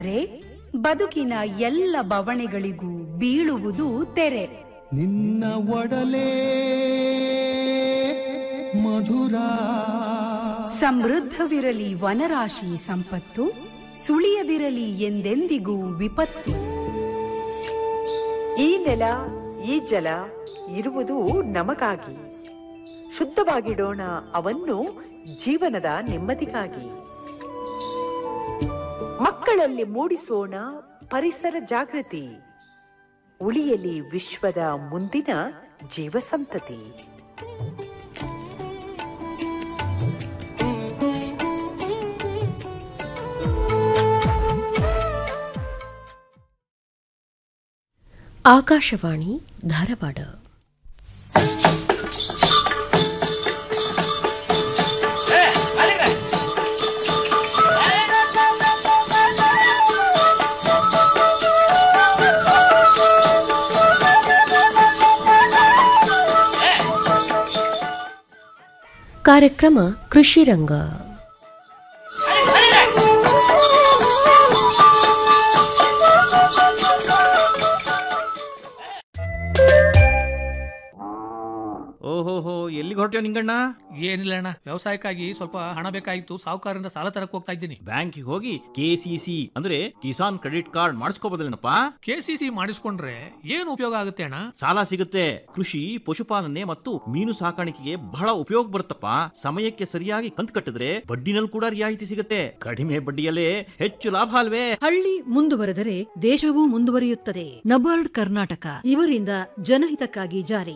ರೇ ಬದುಕಿನ ಎಲ್ಲ ಬವಣೆಗಳಿಗೂ ಬೀಳುವುದು ತೆರೆ ನಿನ್ನ ಒಡಲೇ ಮಧುರ ಸಮೃದ್ಧವಿರಲಿ ವನರಾಶಿ ಸಂಪತ್ತು ಸುಳಿಯದಿರಲಿ ಎಂದೆಂದಿಗೂ ವಿಪತ್ತು ಈ ನೆಲ ಈ ಜಲ ಇರುವುದು ನಮಗಾಗಿ ಶುದ್ಧವಾಗಿಡೋಣ ಅವನ್ನು ಜೀವನದ ನೆಮ್ಮದಿಗಾಗಿ ಮಕ್ಕಳಲ್ಲಿ ಮೂಡಿಸೋಣ ಪರಿಸರ ಜಾಗೃತಿ ಉಳಿಯಲಿ ವಿಶ್ವದ ಮುಂದಿನ ಜೀವ ಸಂತತಿ ಆಕಾಶವಾಣಿ ಧಾರವಾಡ ಕಾರ್ಯಕ್ರಮ ಕೃಷಿ ರಂಗ ಓಹೋಹೋ ಎಲ್ಲಿಗೆ ಹೊರಟ್ಯೋ ನಿಂಗಣ್ಣ ಏನಿಲ್ಲ ಅಣ್ಣ ವ್ಯವಸಾಯಕ್ಕಾಗಿ ಸ್ವಲ್ಪ ಹಣ ಬೇಕಾಗಿತ್ತು ಸಾಹುಕಾರರಿಂದ ಸಾಲ ತರಕ್ ಹೋಗ್ತಾ ಇದ್ದೀನಿ ಬ್ಯಾಂಕಿಗೆ ಹೋಗಿ ಕೆ ಸಿ ಸಿ ಅಂದ್ರೆ ಕಿಸಾನ್ ಕ್ರೆಡಿಟ್ ಕಾರ್ಡ್ ಮಾಡಿಸ್ಕೋಬೋದಲ್ಲೇನಪ್ಪ ಕೆ ಸಿ ಸಿ ಮಾಡಿಸ್ಕೊಂಡ್ರೆ ಏನು ಉಪಯೋಗ ಆಗುತ್ತೆ ಅಣ್ಣ ಸಾಲ ಸಿಗುತ್ತೆ ಕೃಷಿ ಪಶುಪಾಲನೆ ಮತ್ತು ಮೀನು ಸಾಕಾಣಿಕೆಗೆ ಬಹಳ ಉಪಯೋಗ ಬರುತ್ತಪ್ಪ ಸಮಯಕ್ಕೆ ಸರಿಯಾಗಿ ಕಂತು ಕಟ್ಟಿದ್ರೆ ಬಡ್ಡಿನಲ್ಲಿ ಕೂಡ ರಿಯಾಯಿತಿ ಸಿಗುತ್ತೆ ಕಡಿಮೆ ಬಡ್ಡಿಯಲ್ಲೇ ಹೆಚ್ಚು ಲಾಭ ಅಲ್ವೇ ಹಳ್ಳಿ ಮುಂದುವರೆದರೆ ದೇಶವೂ ಮುಂದುವರಿಯುತ್ತದೆ ನಬಾರ್ಡ್ ಕರ್ನಾಟಕ ಇವರಿಂದ ಜನಹಿತಕ್ಕಾಗಿ ಜಾರಿ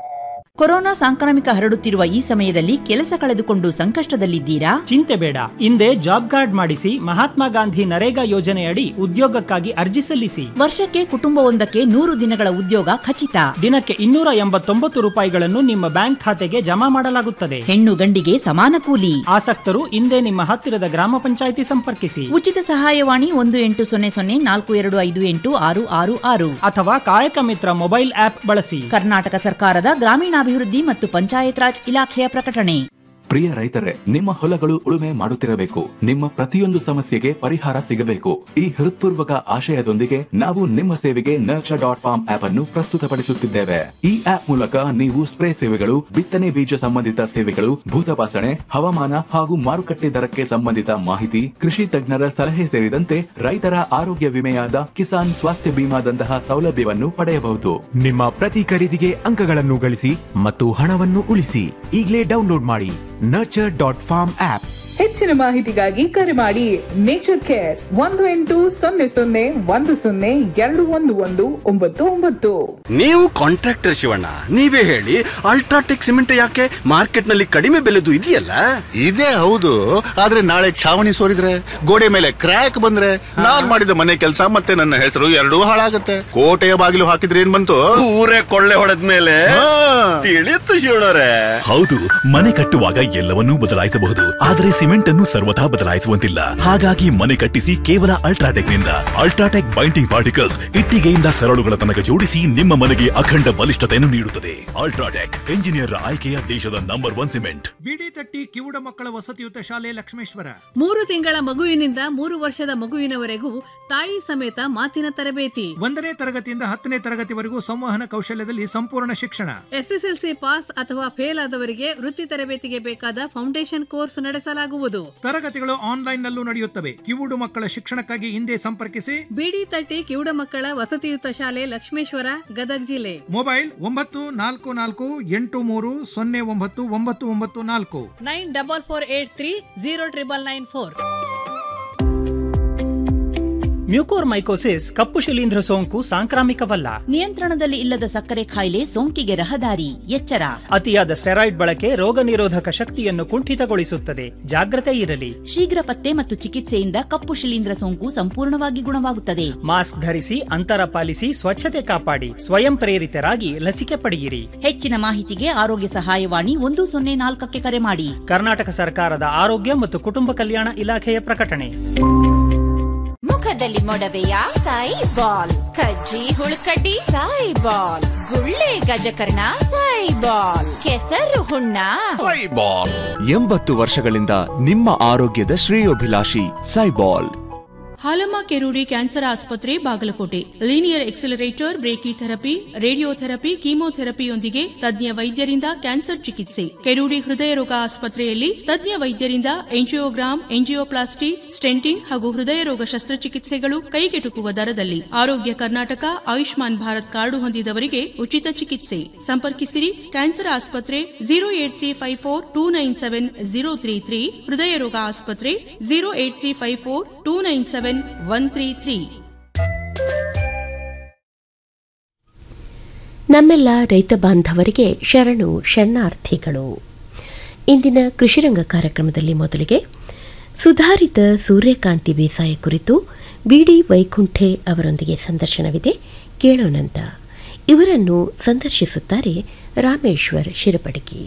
ಕೊರೋನಾ ಸಾಂಕ್ರಾಮಿಕ ಹರಡುತ್ತಿರುವ ಈ ಸಮಯದಲ್ಲಿ ಕೆಲಸ ಕಳೆದುಕೊಂಡು ಸಂಕಷ್ಟದಲ್ಲಿದ್ದೀರಾ ಚಿಂತೆ ಬೇಡ ಹಿಂದೆ ಜಾಬ್ ಕಾರ್ಡ್ ಮಾಡಿಸಿ ಮಹಾತ್ಮ ಗಾಂಧಿ ನರೇಗಾ ಯೋಜನೆಯಡಿ ಉದ್ಯೋಗಕ್ಕಾಗಿ ಅರ್ಜಿ ಸಲ್ಲಿಸಿ ವರ್ಷಕ್ಕೆ ಕುಟುಂಬವೊಂದಕ್ಕೆ ನೂರು ದಿನಗಳ ಉದ್ಯೋಗ ಖಚಿತ ದಿನಕ್ಕೆ ಇನ್ನೂರ ಎಂಬತ್ತೊಂಬತ್ತು ರೂಪಾಯಿಗಳನ್ನು ನಿಮ್ಮ ಬ್ಯಾಂಕ್ ಖಾತೆಗೆ ಜಮಾ ಮಾಡಲಾಗುತ್ತದೆ ಹೆಣ್ಣು ಗಂಡಿಗೆ ಸಮಾನ ಕೂಲಿ ಆಸಕ್ತರು ಹಿಂದೆ ನಿಮ್ಮ ಹತ್ತಿರದ ಗ್ರಾಮ ಪಂಚಾಯಿತಿ ಸಂಪರ್ಕಿಸಿ ಉಚಿತ ಸಹಾಯವಾಣಿ ಒಂದು ಎಂಟು ಸೊನ್ನೆ ಸೊನ್ನೆ ನಾಲ್ಕು ಎರಡು ಐದು ಎಂಟು ಆರು ಆರು ಆರು ಅಥವಾ ಕಾಯಕ ಮಿತ್ರ ಮೊಬೈಲ್ ಆಪ್ ಬಳಸಿ ಕರ್ನಾಟಕ ಸರ್ಕಾರದ ಗ್ರಾಮೀಣಾಭಿವೃದ್ಧಿ ಮತ್ತು ಪಂಚಾಯತ್ ರಾಜ್ ಇಲಾಖೆಯ ಪ್ರಕಟಣೆ ಪ್ರಿಯ ರೈತರೇ ನಿಮ್ಮ ಹೊಲಗಳು ಉಳುಮೆ ಮಾಡುತ್ತಿರಬೇಕು ನಿಮ್ಮ ಪ್ರತಿಯೊಂದು ಸಮಸ್ಯೆಗೆ ಪರಿಹಾರ ಸಿಗಬೇಕು ಈ ಹೃತ್ಪೂರ್ವಕ ಆಶಯದೊಂದಿಗೆ ನಾವು ನಿಮ್ಮ ಸೇವೆಗೆ ನರ್ಚರ್ ಡಾಟ್ ಫಾರ್ಮ್ ಆಪ್ ಅನ್ನು ಪ್ರಸ್ತುತಪಡಿಸುತ್ತಿದ್ದೇವೆ ಈ ಆಪ್ ಮೂಲಕ ನೀವು ಸ್ಪ್ರೇ ಸೇವೆಗಳು ಬಿತ್ತನೆ ಬೀಜ ಸಂಬಂಧಿತ ಸೇವೆಗಳು ಭೂತಪಾಸಣೆ ಹವಾಮಾನ ಹಾಗೂ ಮಾರುಕಟ್ಟೆ ದರಕ್ಕೆ ಸಂಬಂಧಿತ ಮಾಹಿತಿ ಕೃಷಿ ತಜ್ಞರ ಸಲಹೆ ಸೇರಿದಂತೆ ರೈತರ ಆರೋಗ್ಯ ವಿಮೆಯಾದ ಕಿಸಾನ್ ಸ್ವಾಸ್ಥ್ಯ ಬಿಮಾದಂತಹ ಸೌಲಭ್ಯವನ್ನು ಪಡೆಯಬಹುದು ನಿಮ್ಮ ಪ್ರತಿ ಖರೀದಿಗೆ ಅಂಕಗಳನ್ನು ಗಳಿಸಿ ಮತ್ತು ಹಣವನ್ನು ಉಳಿಸಿ ಈಗಲೇ ಡೌನ್ಲೋಡ್ ಮಾಡಿ ನರ್ಚರ್ ಡಾಟ್ ಫಾರ್ಮ್ ಆಪ್ ಹೆಚ್ಚಿನ ಮಾಹಿತಿಗಾಗಿ ಕರೆ ಮಾಡಿ ನೇಚರ್ ಕೇರ್ ಒಂದು ಎಂಟು ಸೊನ್ನೆ ಸೊನ್ನೆ ಒಂದು ಸೊನ್ನೆ ಎರಡು ಒಂದು ಒಂದು ಒಂಬತ್ತು ಒಂಬತ್ತು ನೀವು ಕಾಂಟ್ರಾಕ್ಟರ್ ಶಿವಣ್ಣ ನೀವೇ ಹೇಳಿ ಅಲ್ಟ್ರಾಟೆಕ್ ಸಿಮೆಂಟ್ ಯಾಕೆ ಮಾರ್ಕೆಟ್ ನಲ್ಲಿ ಕಡಿಮೆ ಬೆಲೆದು ಇದೆಯಲ್ಲ ಇದೇ ಹೌದು ಆದ್ರೆ ನಾಳೆ ಛಾವಣಿ ಸೋರಿದ್ರೆ ಗೋಡೆ ಮೇಲೆ ಕ್ರ್ಯಾಕ್ ಬಂದ್ರೆ ನಾನ್ ಮಾಡಿದ ಮನೆ ಕೆಲಸ ಮತ್ತೆ ನನ್ನ ಹೆಸರು ಎರಡೂ ಹಾಳಾಗತ್ತೆ ಕೋಟೆಯ ಬಾಗಿಲು ಹಾಕಿದ್ರೆ ಏನ್ ಬಂತು ಊರೇ ಕೊಳ್ಳೆ ಹೊಡೆದ ಮೇಲೆ ತಿಳಿಯುತ್ತು ಶಿವಣ್ಣರೇ ಹೌದು ಮನೆ ಕಟ್ಟುವಾಗ ಎಲ್ಲವನ್ನೂ ಬದಲಾಯಿಸಬಹುದು ಆದರೆ ಸಿಮೆಂಟ್ ಅನ್ನು ಸರ್ವಥಾ ಬದಲಾಯಿಸುವಂತಿಲ್ಲ ಹಾಗಾಗಿ ಮನೆ ಕಟ್ಟಿಸಿ ಕೇವಲ ಅಲ್ಟ್ರಾಟೆಕ್ ನಿಂದ ಅಲ್ಟ್ರಾಟೆಕ್ ಬೈಂಡಿಂಗ್ ಪಾರ್ಟಿಕಲ್ಸ್ ಇಟ್ಟಿಗೆಯಿಂದ ಸರಳುಗಳ ತನಕ ಜೋಡಿಸಿ ನಿಮ್ಮ ಮನೆಗೆ ಅಖಂಡ ಬಲಿಷ್ಠತೆಯನ್ನು ನೀಡುತ್ತದೆ ಅಲ್ಟ್ರಾಟೆಕ್ ಎಂಜಿನಿಯರ್ ಆಯ್ಕೆಯ ದೇಶದ ನಂಬರ್ ಒನ್ ಸಿಮೆಂಟ್ ಬಿಡಿ ತಟ್ಟಿ ಕಿವುಡ ಮಕ್ಕಳ ವಸತಿಯುತ ಶಾಲೆ ಲಕ್ಷ್ಮೇಶ್ವರ ಮೂರು ತಿಂಗಳ ಮಗುವಿನಿಂದ ಮೂರು ವರ್ಷದ ಮಗುವಿನವರೆಗೂ ತಾಯಿ ಸಮೇತ ಮಾತಿನ ತರಬೇತಿ ಒಂದನೇ ತರಗತಿಯಿಂದ ಹತ್ತನೇ ತರಗತಿವರೆಗೂ ಸಂವಹನ ಕೌಶಲ್ಯದಲ್ಲಿ ಸಂಪೂರ್ಣ ಶಿಕ್ಷಣ ಎಸ್ಎಸ್ಎಲ್ಸಿ ಪಾಸ್ ಅಥವಾ ಫೇಲ್ ಆದವರಿಗೆ ವೃತ್ತಿ ತರಬೇತಿಗೆ ಬೇಕಾದ ಫೌಂಡೇಶನ್ ಕೋರ್ಸ್ ನಡೆಸಲಾಗುವುದು ತರಗತಿಗಳು ಆನ್ಲೈನ್ ನಲ್ಲೂ ನಡೆಯುತ್ತವೆ ಕಿವುಡು ಮಕ್ಕಳ ಶಿಕ್ಷಣಕ್ಕಾಗಿ ಹಿಂದೆ ಸಂಪರ್ಕಿಸಿ ಬಿಡಿ ತಟ್ಟಿ ಕಿವುಡ ಮಕ್ಕಳ ವಸತಿಯುತ ಶಾಲೆ ಲಕ್ಷ್ಮೇಶ್ವರ ಗದಗ್ ಜಿಲ್ಲೆ ಮೊಬೈಲ್ ಒಂಬತ್ತು ನಾಲ್ಕು ನಾಲ್ಕು ಎಂಟು ಮೂರು ಸೊನ್ನೆ ಒಂಬತ್ತು ಒಂಬತ್ತು ಒಂಬತ್ತು ನಾಲ್ಕು nine double four eight three zero triple nine four mucormycosis ಕಪ್ಪು ಶಿಲೀಂಧ್ರ ಸೋಂಕು ಸಾಂಕ್ರಾಮಿಕವಲ್ಲ ನಿಯಂತ್ರಣದಲ್ಲಿ ಇಲ್ಲದ ಸಕ್ಕರೆ ಕಾಯಿಲೆ ಸೋಂಕಿಗೆ ರಹದಾರಿ ಎಚ್ಚರ ಅತಿಯಾದ ಸ್ಟೆರಾಯ್ಡ್ ಬಳಕೆ ರೋಗ ನಿರೋಧಕ ಶಕ್ತಿಯನ್ನು ಕುಂಠಿತಗೊಳಿಸುತ್ತದೆ ಜಾಗ್ರತೆ ಇರಲಿ ಶೀಘ್ರ ಪತ್ತೆ ಮತ್ತು ಚಿಕಿತ್ಸೆಯಿಂದ ಕಪ್ಪು ಶಿಲೀಂಧ್ರ ಸೋಂಕು ಸಂಪೂರ್ಣವಾಗಿ ಗುಣವಾಗುತ್ತದೆ ಮಾಸ್ಕ್ ಧರಿಸಿ ಅಂತರ ಪಾಲಿಸಿ ಸ್ವಚ್ಛತೆ ಕಾಪಾಡಿ ಸ್ವಯಂ ಪ್ರೇರಿತರಾಗಿ ಲಸಿಕೆ ಪಡೆಯಿರಿ ಹೆಚ್ಚಿನ ಮಾಹಿತಿಗೆ ಆರೋಗ್ಯ ಸಹಾಯವಾಣಿ ಒಂದು ಸೊನ್ನೆ ನಾಲ್ಕಕ್ಕೆ ಕರೆ ಮಾಡಿ ಕರ್ನಾಟಕ ಸರ್ಕಾರದ ಆರೋಗ್ಯ ಮತ್ತು ಕುಟುಂಬ ಕಲ್ಯಾಣ ಇಲಾಖೆಯ ಪ್ರಕಟಣೆ ಮುಖದಲ್ಲಿ ಮೊಡವೆಯ ಸಾಯಿ ಬಾಲ್ ಕಜ್ಜಿ ಹುಳುಕಡ್ಡಿ ಸಾಯಿ ಬಾಲ್ ಗುಳ್ಳೆ ಗಜಕರ್ಣ ಸಾಯಿ ಬಾಲ್ ಕೆಸರು ಹುಣ್ಣ ಎಂಬತ್ತು ವರ್ಷಗಳಿಂದ ನಿಮ್ಮ ಆರೋಗ್ಯದ ಶ್ರೇಯೋಭಿಲಾಷಿ ಸೈಬಾಲ್ ಹಾಲಮ್ಮ ಕೆರೂಡಿ ಕ್ಯಾನ್ಸರ್ ಆಸ್ಪತ್ರೆ Bagalkot linear accelerator brachytherapy radiotherapy ಕೀಮೋಥೆರಪಿಯೊಂದಿಗೆ ತಜ್ಞ ವೈದ್ಯರಿಂದ ಕ್ಯಾನ್ಸರ್ ಚಿಕಿತ್ಸೆ ಕೆರೂಡಿ ಹೃದಯ ರೋಗ ಆಸ್ಪತ್ರೆಯಲ್ಲಿ ತಜ್ಞ ವೈದ್ಯರಿಂದ ಎಂಜಿಯೋಗ್ರಾಮ್ ಎಂಜಿಯೋಪ್ಲಾಸ್ಟಿ ಸ್ಟೆಂಟಿಂಗ್ ಹಾಗೂ ಹೃದಯ ರೋಗ ಶಸ್ತ್ರಚಿಕಿತ್ಸೆಗಳು ಕೈಗೆಟುಕುವ ದರದಲ್ಲಿ ಆರೋಗ್ಯ ಕರ್ನಾಟಕ ಆಯುಷ್ಮಾನ್ ಭಾರತ್ ಕಾರ್ಡು ಹೊಂದಿದವರಿಗೆ ಉಚಿತ ಚಿಕಿತ್ಸೆ ಸಂಪರ್ಕಿಸಿರಿ ಕ್ಯಾನ್ಸರ್ ಆಸ್ಪತ್ರೆ zero eight three five four two nine seven zero three three ಹೃದಯ ರೋಗ ಆಸ್ಪತ್ರೆ zero eight three five four two nine seven one three three ನಮ್ಮೆಲ್ಲ ರೈತ ಬಾಂಧವರಿಗೆ ಶರಣು ಶರಣಾರ್ಥಿಗಳು ಇಂದಿನ ಕೃಷಿರಂಗ ಕಾರ್ಯಕ್ರಮದಲ್ಲಿ ಮೊದಲಿಗೆ ಸುಧಾರಿತ ಸೂರ್ಯಕಾಂತಿ ಬೇಸಾಯ ಕುರಿತು ಬಿಡಿ ವೈಕುಂಠೆ ಅವರೊಂದಿಗೆ ಸಂದರ್ಶನವಿದೆ ಕೇಳೋಣಂತ ಇವರನ್ನು ಸಂದರ್ಶಿಸುತ್ತಾರೆ ರಾಮೇಶ್ವರ್ ಶಿರಪಡಗಿ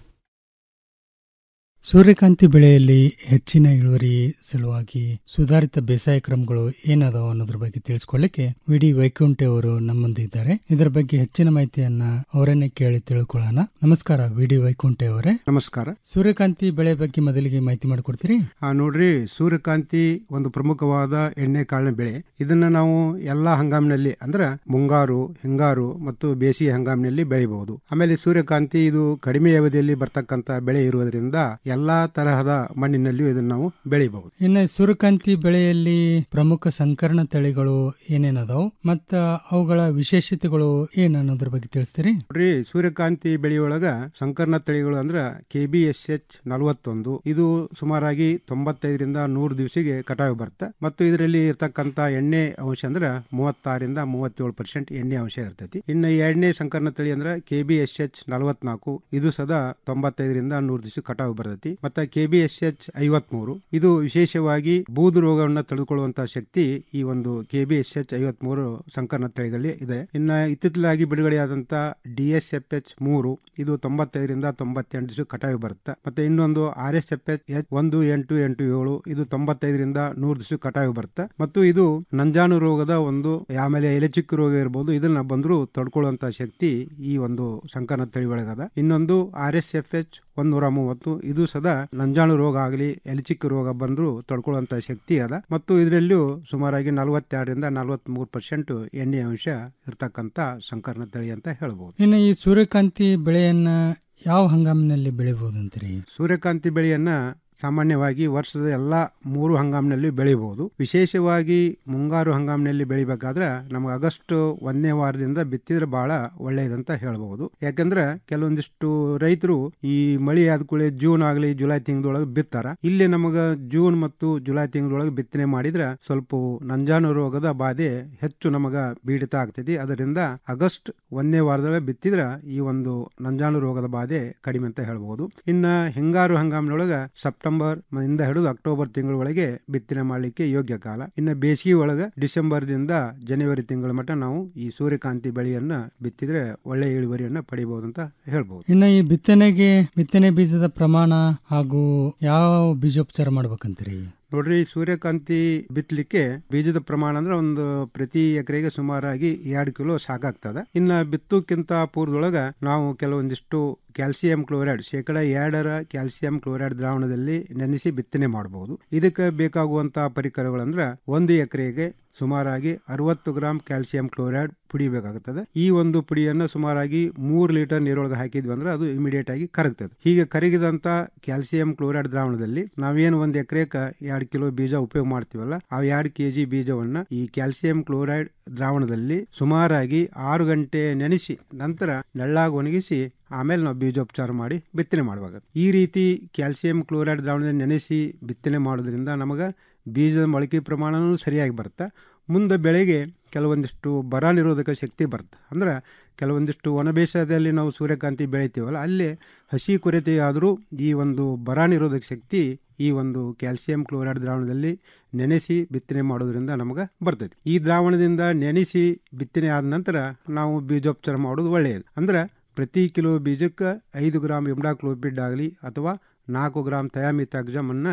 ಸೂರ್ಯಕಾಂತಿ ಬೆಳೆಯಲ್ಲಿ ಹೆಚ್ಚಿನ ಇಳುವರಿ ಸಲುವಾಗಿ ಸುಧಾರಿತ ಬೇಸಾಯ ಕ್ರಮಗಳು ಏನದಾವ ಅನ್ನೋದ್ರ ಬಗ್ಗೆ ತಿಳಿಸ್ಕೊಳ್ಳಿಕ್ಕೆ ವಿಡಿ ವೈಕುಂಠೆ ಅವರು ನಮ್ಮೊಂದಿದ್ದಾರೆ ಇದರ ಬಗ್ಗೆ ಹೆಚ್ಚಿನ ಮಾಹಿತಿಯನ್ನ ಅವರನ್ನೇ ಕೇಳಿ ತಿಳ್ಕೊಳ್ಳೋಣ ನಮಸ್ಕಾರ ವಿಡಿ ವೈಕುಂಠೆ ಅವರೇ ನಮಸ್ಕಾರ ಸೂರ್ಯಕಾಂತಿ ಬೆಳೆ ಬಗ್ಗೆ ಮೊದಲಿಗೆ ಮಾಹಿತಿ ಮಾಡಿಕೊಡ್ತೀರಿ ಆ ನೋಡ್ರಿ ಸೂರ್ಯಕಾಂತಿ ಒಂದು ಪ್ರಮುಖವಾದ ಎಣ್ಣೆ ಕಾಳಿನ ಬೆಳೆ ಇದನ್ನ ನಾವು ಎಲ್ಲಾ ಹಂಗಾಮಿನಲ್ಲಿ ಅಂದ್ರೆ ಮುಂಗಾರು ಹಿಂಗಾರು ಮತ್ತು ಬೇಸಿಗೆ ಹಂಗಾಮಿನಲ್ಲಿ ಬೆಳೆಯಬಹುದು ಆಮೇಲೆ ಸೂರ್ಯಕಾಂತಿ ಇದು ಕಡಿಮೆ ಅವಧಿಯಲ್ಲಿ ಬರ್ತಕ್ಕಂತ ಬೆಳೆ ಇರುವುದರಿಂದ ಎಲ್ಲಾ ತರಹದ ಮಣ್ಣಿನಲ್ಲಿಯೂ ಇದನ್ನು ನಾವು ಬೆಳೆಯಬಹುದು ಇನ್ನು ಸೂರ್ಯಕಾಂತಿ ಬೆಳೆಯಲ್ಲಿ ಪ್ರಮುಖ ಸಂಕರಣ ತಳಿಗಳು ಏನೇನದಾವು ಮತ್ತ ಅವುಗಳ ವಿಶೇಷತೆಗಳು ಏನ್ ಅನ್ನೋದ್ರ ಬಗ್ಗೆ ತಿಳಿಸ್ತೀರಿ ನೋಡ್ರಿ ಸೂರ್ಯಕಾಂತಿ ಬೆಳೆಯೊಳಗ ಸಂಕರ್ಣ ತಳಿಗಳು ಅಂದ್ರ ಕೆ ಬಿ ಎಸ್ ಎಚ್ ನಲವತ್ತೊಂದು ಇದು ಸುಮಾರಾಗಿ ತೊಂಬತ್ತೈದರಿಂದ ನೂರು ದಿವಸಿಗೆ ಕಟಾವು ಬರುತ್ತೆ ಮತ್ತು ಇದರಲ್ಲಿ ಇರ್ತಕ್ಕಂತ ಎಣ್ಣೆ ಅಂಶ ಅಂದ್ರ ಮೂವತ್ತಾರರಿಂದ ಮೂವತ್ತೇಳು ಪರ್ಸೆಂಟ್ ಎಣ್ಣೆ ಅಂಶ ಇರ್ತೈತಿ ಇನ್ನು ಈ ಎಣ್ಣೆ ಸಂಕರ್ಣ ತಳಿ ಅಂದ್ರ ಕೆ ಬಿ ಎಸ್ ಎಚ್ ನಲವತ್ನಾಲ್ಕು ಇದು ಸದಾ ತೊಂಬತ್ತೈದರಿಂದ ನೂರು ದಿವಸ ಕಟಾವು ಬರ್ತೈತಿ ಮತ್ತೆ ಕೆ ಬಿ ಎಸ್ ಎಚ್ ಐವತ್ಮೂರು ಇದು ವಿಶೇಷವಾಗಿ ಬೂದು ರೋಗವನ್ನು ತಡೆದುಕೊಳ್ಳುವಂತಹ ಶಕ್ತಿ ಈ ಒಂದು ಕೆ ಬಿ ಎಸ್ ಎಚ್ ಐವತ್ಮೂರು ಸಂಕರ್ಣ ತಳಿಗಳಲ್ಲಿ ಇದೆ ಇನ್ನು ಇತ್ತಿತ್ತಲಾಗಿ ಬಿಡುಗಡೆಯಾದಂತ ಡಿ ಎಸ್ ಎಫ್ ಎಚ್ ಮೂರು ಇದು ತೊಂಬತ್ತೈದರಿಂದ ತೊಂಬತ್ತೆಂಟು ದಿವಸ ಕಟಾವು ಬರುತ್ತೆ ಮತ್ತೆ ಇನ್ನೊಂದು R S F H H ಒಂದು ಎಂಟು ಎಂಟು ಏಳು ಇದು ತೊಂಬತ್ತೈದರಿಂದ ನೂರು ದಿವಸ ಕಟಾವು ಬರುತ್ತೆ ಮತ್ತು ಇದು ನಂಜಾನು ರೋಗದ ಒಂದು ಆಮೇಲೆ ಎಲೆಚಿಕ್ಕು ರೋಗ ಇರಬಹುದು ಇದನ್ನ ಬಂದ್ರು ತಡ್ಕೊಳ್ಳುವಂತ ಶಕ್ತಿ ಈ ಒಂದು ಸಂಕರ್ಣ ತಳಿ ಒಳಗದ ಇನ್ನೊಂದು ಆರ್ ಎಸ್ ಎಫ್ ಎಚ್ ಒಂದೂರ ಮೂವತ್ತು ಇದು ಸದಾ ನಂಜಾಣು ರೋಗ ಆಗಲಿ ಎಲಿಚಿಕ್ಕು ರೋಗ ಬಂದ್ರು ತಡ್ಕೊಳ್ಳುವಂತ ಶಕ್ತಿ ಅದ ಮತ್ತು ಇದರಲ್ಲೂ ಸುಮಾರಾಗಿ ನಲವತ್ತೆರಡರಿಂದ ನಲವತ್ತ್ ಮೂರು ಪರ್ಸೆಂಟ್ ಎಣ್ಣೆ ಅಂಶ ಇರ್ತಕ್ಕಂತ ಸಂಕರ್ಣ ತಳಿ ಅಂತ ಹೇಳ್ಬಹುದು ಇನ್ನು ಈ ಸೂರ್ಯಕಾಂತಿ ಬೆಳೆಯನ್ನ ಯಾವ ಹಂಗಾಮಿನಲ್ಲಿ ಬೆಳಿಬಹುದು ಅಂತೀರಿ ಸೂರ್ಯಕಾಂತಿ ಬೆಳೆಯನ್ನ ಸಾಮಾನ್ಯವಾಗಿ ವರ್ಷದ ಎಲ್ಲ ಮೂರು ಹಂಗಾಮಿನಲ್ಲಿ ಬೆಳಿಬಹುದು ವಿಶೇಷವಾಗಿ ಮುಂಗಾರು ಹಂಗಾಮಿನಲ್ಲಿ ಬೆಳಿಬೇಕಾದ್ರೆ ನಮಗೆ ಆಗಸ್ಟ್ ಒಂದನೇ ವಾರದಿಂದ ಬಿತ್ತಿದ್ರೆ ಬಹಳ ಒಳ್ಳೆಯದಂತ ಹೇಳ್ಬಹುದು ಯಾಕಂದ್ರೆ ಕೆಲವೊಂದಿಷ್ಟು ರೈತರು ಈ ಮಳಿ ಆದ ಕೂಡಲೇ ಜೂನ್ ಆಗಲಿ ಜುಲೈ ತಿಂಗಳೊಳಗೆ ಬಿತ್ತಾರ ಇಲ್ಲಿ ನಮಗ ಜೂನ್ ಮತ್ತು ಜುಲೈ ತಿಂಗಳೊಳಗೆ ಬಿತ್ತನೆ ಮಾಡಿದ್ರೆ ಸ್ವಲ್ಪ ನಂಜಾನು ರೋಗದ ಬಾಧೆ ಹೆಚ್ಚು ನಮಗ ಬೀಡಿತ ಆಗ್ತೈತಿ ಅದರಿಂದ ಆಗಸ್ಟ್ ಒಂದನೇ ವಾರದೊಳಗೆ ಬಿತ್ತಿದ್ರ ಈ ಒಂದು ನಂಜಾನು ರೋಗದ ಬಾಧೆ ಕಡಿಮೆ ಅಂತ ಹೇಳ್ಬಹುದು ಇನ್ನ ಹಿಂಗಾರು ಹಂಗಾಮಿನೊಳಗ ಸೆಪ್ಟೆಂಬರ್ ಇಂದ ಹಿಡಿದು ಅಕ್ಟೋಬರ್ ತಿಂಗಳೊಳಗೆ ಬಿತ್ತನೆ ಮಾಡಲಿಕ್ಕೆ ಯೋಗ್ಯ ಕಾಲ ಇನ್ನು ಬೇಸಿಗೆ ಒಳಗ ಡಿಸೆಂಬರ್ ದಿಂದ ಜನವರಿ ತಿಂಗಳ ಮಟ್ಟ ನಾವು ಈ ಸೂರ್ಯಕಾಂತಿ ಬೆಳೆಯನ್ನ ಬಿತ್ತಿದ್ರೆ ಒಳ್ಳೆ ಇಳುವರಿಯನ್ನ ಪಡಿಬಹುದು ಅಂತ ಹೇಳ್ಬಹುದು ಇನ್ನು ಈ ಬಿತ್ತನೆಗೆ ಬಿತ್ತನೆ ಬೀಜದ ಪ್ರಮಾಣ ಹಾಗೂ ಯಾವ ಬೀಜೋಪಚಾರ ಮಾಡ್ಬೇಕಂತೀರಿ ನೋಡ್ರಿ ಸೂರ್ಯಕಾಂತಿ ಬಿತ್ತಲಿಕ್ಕೆ ಬೀಜದ ಪ್ರಮಾಣ ಅಂದ್ರೆ ಒಂದು ಪ್ರತಿ ಎಕರೆಗೆ ಸುಮಾರಾಗಿ ಎರಡು ಕಿಲೋ ಸಾಕಾಗ್ತದ ಇನ್ನ ಬಿತ್ತುಕ್ಕಿಂತ ಪೂರ್ವದೊಳಗ ನಾವು ಕೆಲವೊಂದಿಷ್ಟು ಕ್ಯಾಲ್ಸಿಯಂ ಕ್ಲೋರೈಡ್ ಶೇಕಡ ಎರಡರ ಕ್ಯಾಲ್ಸಿಯಂ ಕ್ಲೋರೈಡ್ ದ್ರಾವಣದಲ್ಲಿ ನೆನೆಸಿ ಬಿತ್ತನೆ ಮಾಡಬಹುದು ಇದಕ್ಕೆ ಬೇಕಾಗುವಂತ ಪರಿಕರಗಳಂದ್ರ ಒಂದು ಎಕರೆಗೆ ಸುಮಾರಾಗಿ ಅರವತ್ತು ಗ್ರಾಂ ಕ್ಯಾಲ್ಸಿಯಂ ಕ್ಲೋರೈಡ್ ಪುಡಿ ಬೇಕಾಗುತ್ತದೆ ಈ ಒಂದು ಪುಡಿಯನ್ನು ಸುಮಾರಾಗಿ ಮೂರು ಲೀಟರ್ ನೀರೊಳಗೆ ಹಾಕಿದ್ವಿ ಅಂದ್ರೆ ಅದು ಇಮಿಡಿಯೇಟ್ ಆಗಿ ಕರಗ್ತದೆ ಹೀಗೆ ಕರಗಿದಂತ ಕ್ಯಾಲ್ಸಿಯಂ ಕ್ಲೋರೈಡ್ ದ್ರಾವಣದಲ್ಲಿ ನಾವೇನು ಒಂದು ಎಕರೆಕ ಎರಡು ಕಿಲೋ ಬೀಜ ಉಪಯೋಗ ಮಾಡ್ತೀವಲ್ಲ ಆ ಎರಡು ಕೆ ಜಿ ಬೀಜವನ್ನ ಈ ಕ್ಯಾಲ್ಸಿಯಂ ಕ್ಲೋರೈಡ್ ದ್ರಾವಣದಲ್ಲಿ ಸುಮಾರಾಗಿ ಆರು ಗಂಟೆ ನೆನೆಸಿ ನಂತರ ನೆಳ್ಳಾಗಿ ಒಣಗಿಸಿ ಆಮೇಲೆ ನಾವು ಬೀಜೋಪಚಾರ ಮಾಡಿ ಬಿತ್ತನೆ ಮಾಡಬೇಕು ಈ ರೀತಿ ಕ್ಯಾಲ್ಸಿಯಂ ಕ್ಲೋರೈಡ್ ದ್ರಾವಣದಲ್ಲಿ ನೆನೆಸಿ ಬಿತ್ತನೆ ಮಾಡೋದ್ರಿಂದ ನಮಗೆ ಬೀಜದ ಮೊಳಕೆ ಪ್ರಮಾಣನೂ ಸರಿಯಾಗಿ ಬರುತ್ತೆ ಮುಂದೆ ಬೆಳೆಗೆ ಕೆಲವೊಂದಿಷ್ಟು ಬರ ನಿರೋಧಕ ಶಕ್ತಿ ಬರುತ್ತೆ ಅಂದ್ರೆ ಕೆಲವೊಂದಿಷ್ಟು ಒಣ ಬೇಸಾಯದಲ್ಲಿ ನಾವು ಸೂರ್ಯಕಾಂತಿ ಬೆಳಿತೀವಲ್ಲ ಅಲ್ಲಿ ಹಸಿ ಕೊರತೆ ಆದರೂ ಈ ಒಂದು ಬರ ನಿರೋಧಕ ಶಕ್ತಿ ಈ ಒಂದು ಕ್ಯಾಲ್ಸಿಯಂ ಕ್ಲೋರೈಡ್ ದ್ರಾವಣದಲ್ಲಿ ನೆನೆಸಿ ಬಿತ್ತನೆ ಮಾಡೋದ್ರಿಂದ ನಮಗೆ ಬರ್ತೈತಿ ಈ ದ್ರಾವಣದಿಂದ ನೆನೆಸಿ ಬಿತ್ತನೆ ಆದ ನಂತರ ನಾವು ಬೀಜೋಪಚಾರ ಮಾಡೋದು ಒಳ್ಳೆಯದು ಅಂದ್ರೆ ಪ್ರತಿ ಕಿಲೋ ಬೀಜಕ್ಕೆ ಐದು ಗ್ರಾಮ್ ಇಮ್ಡಾಕ್ಲೋಪಿಡ್ ಆಗಲಿ ಅಥವಾ ನಾಲ್ಕು ಗ್ರಾಮ್ ಥಯಾಮಿತಾಗ್ಜಮ್ ಅನ್ನ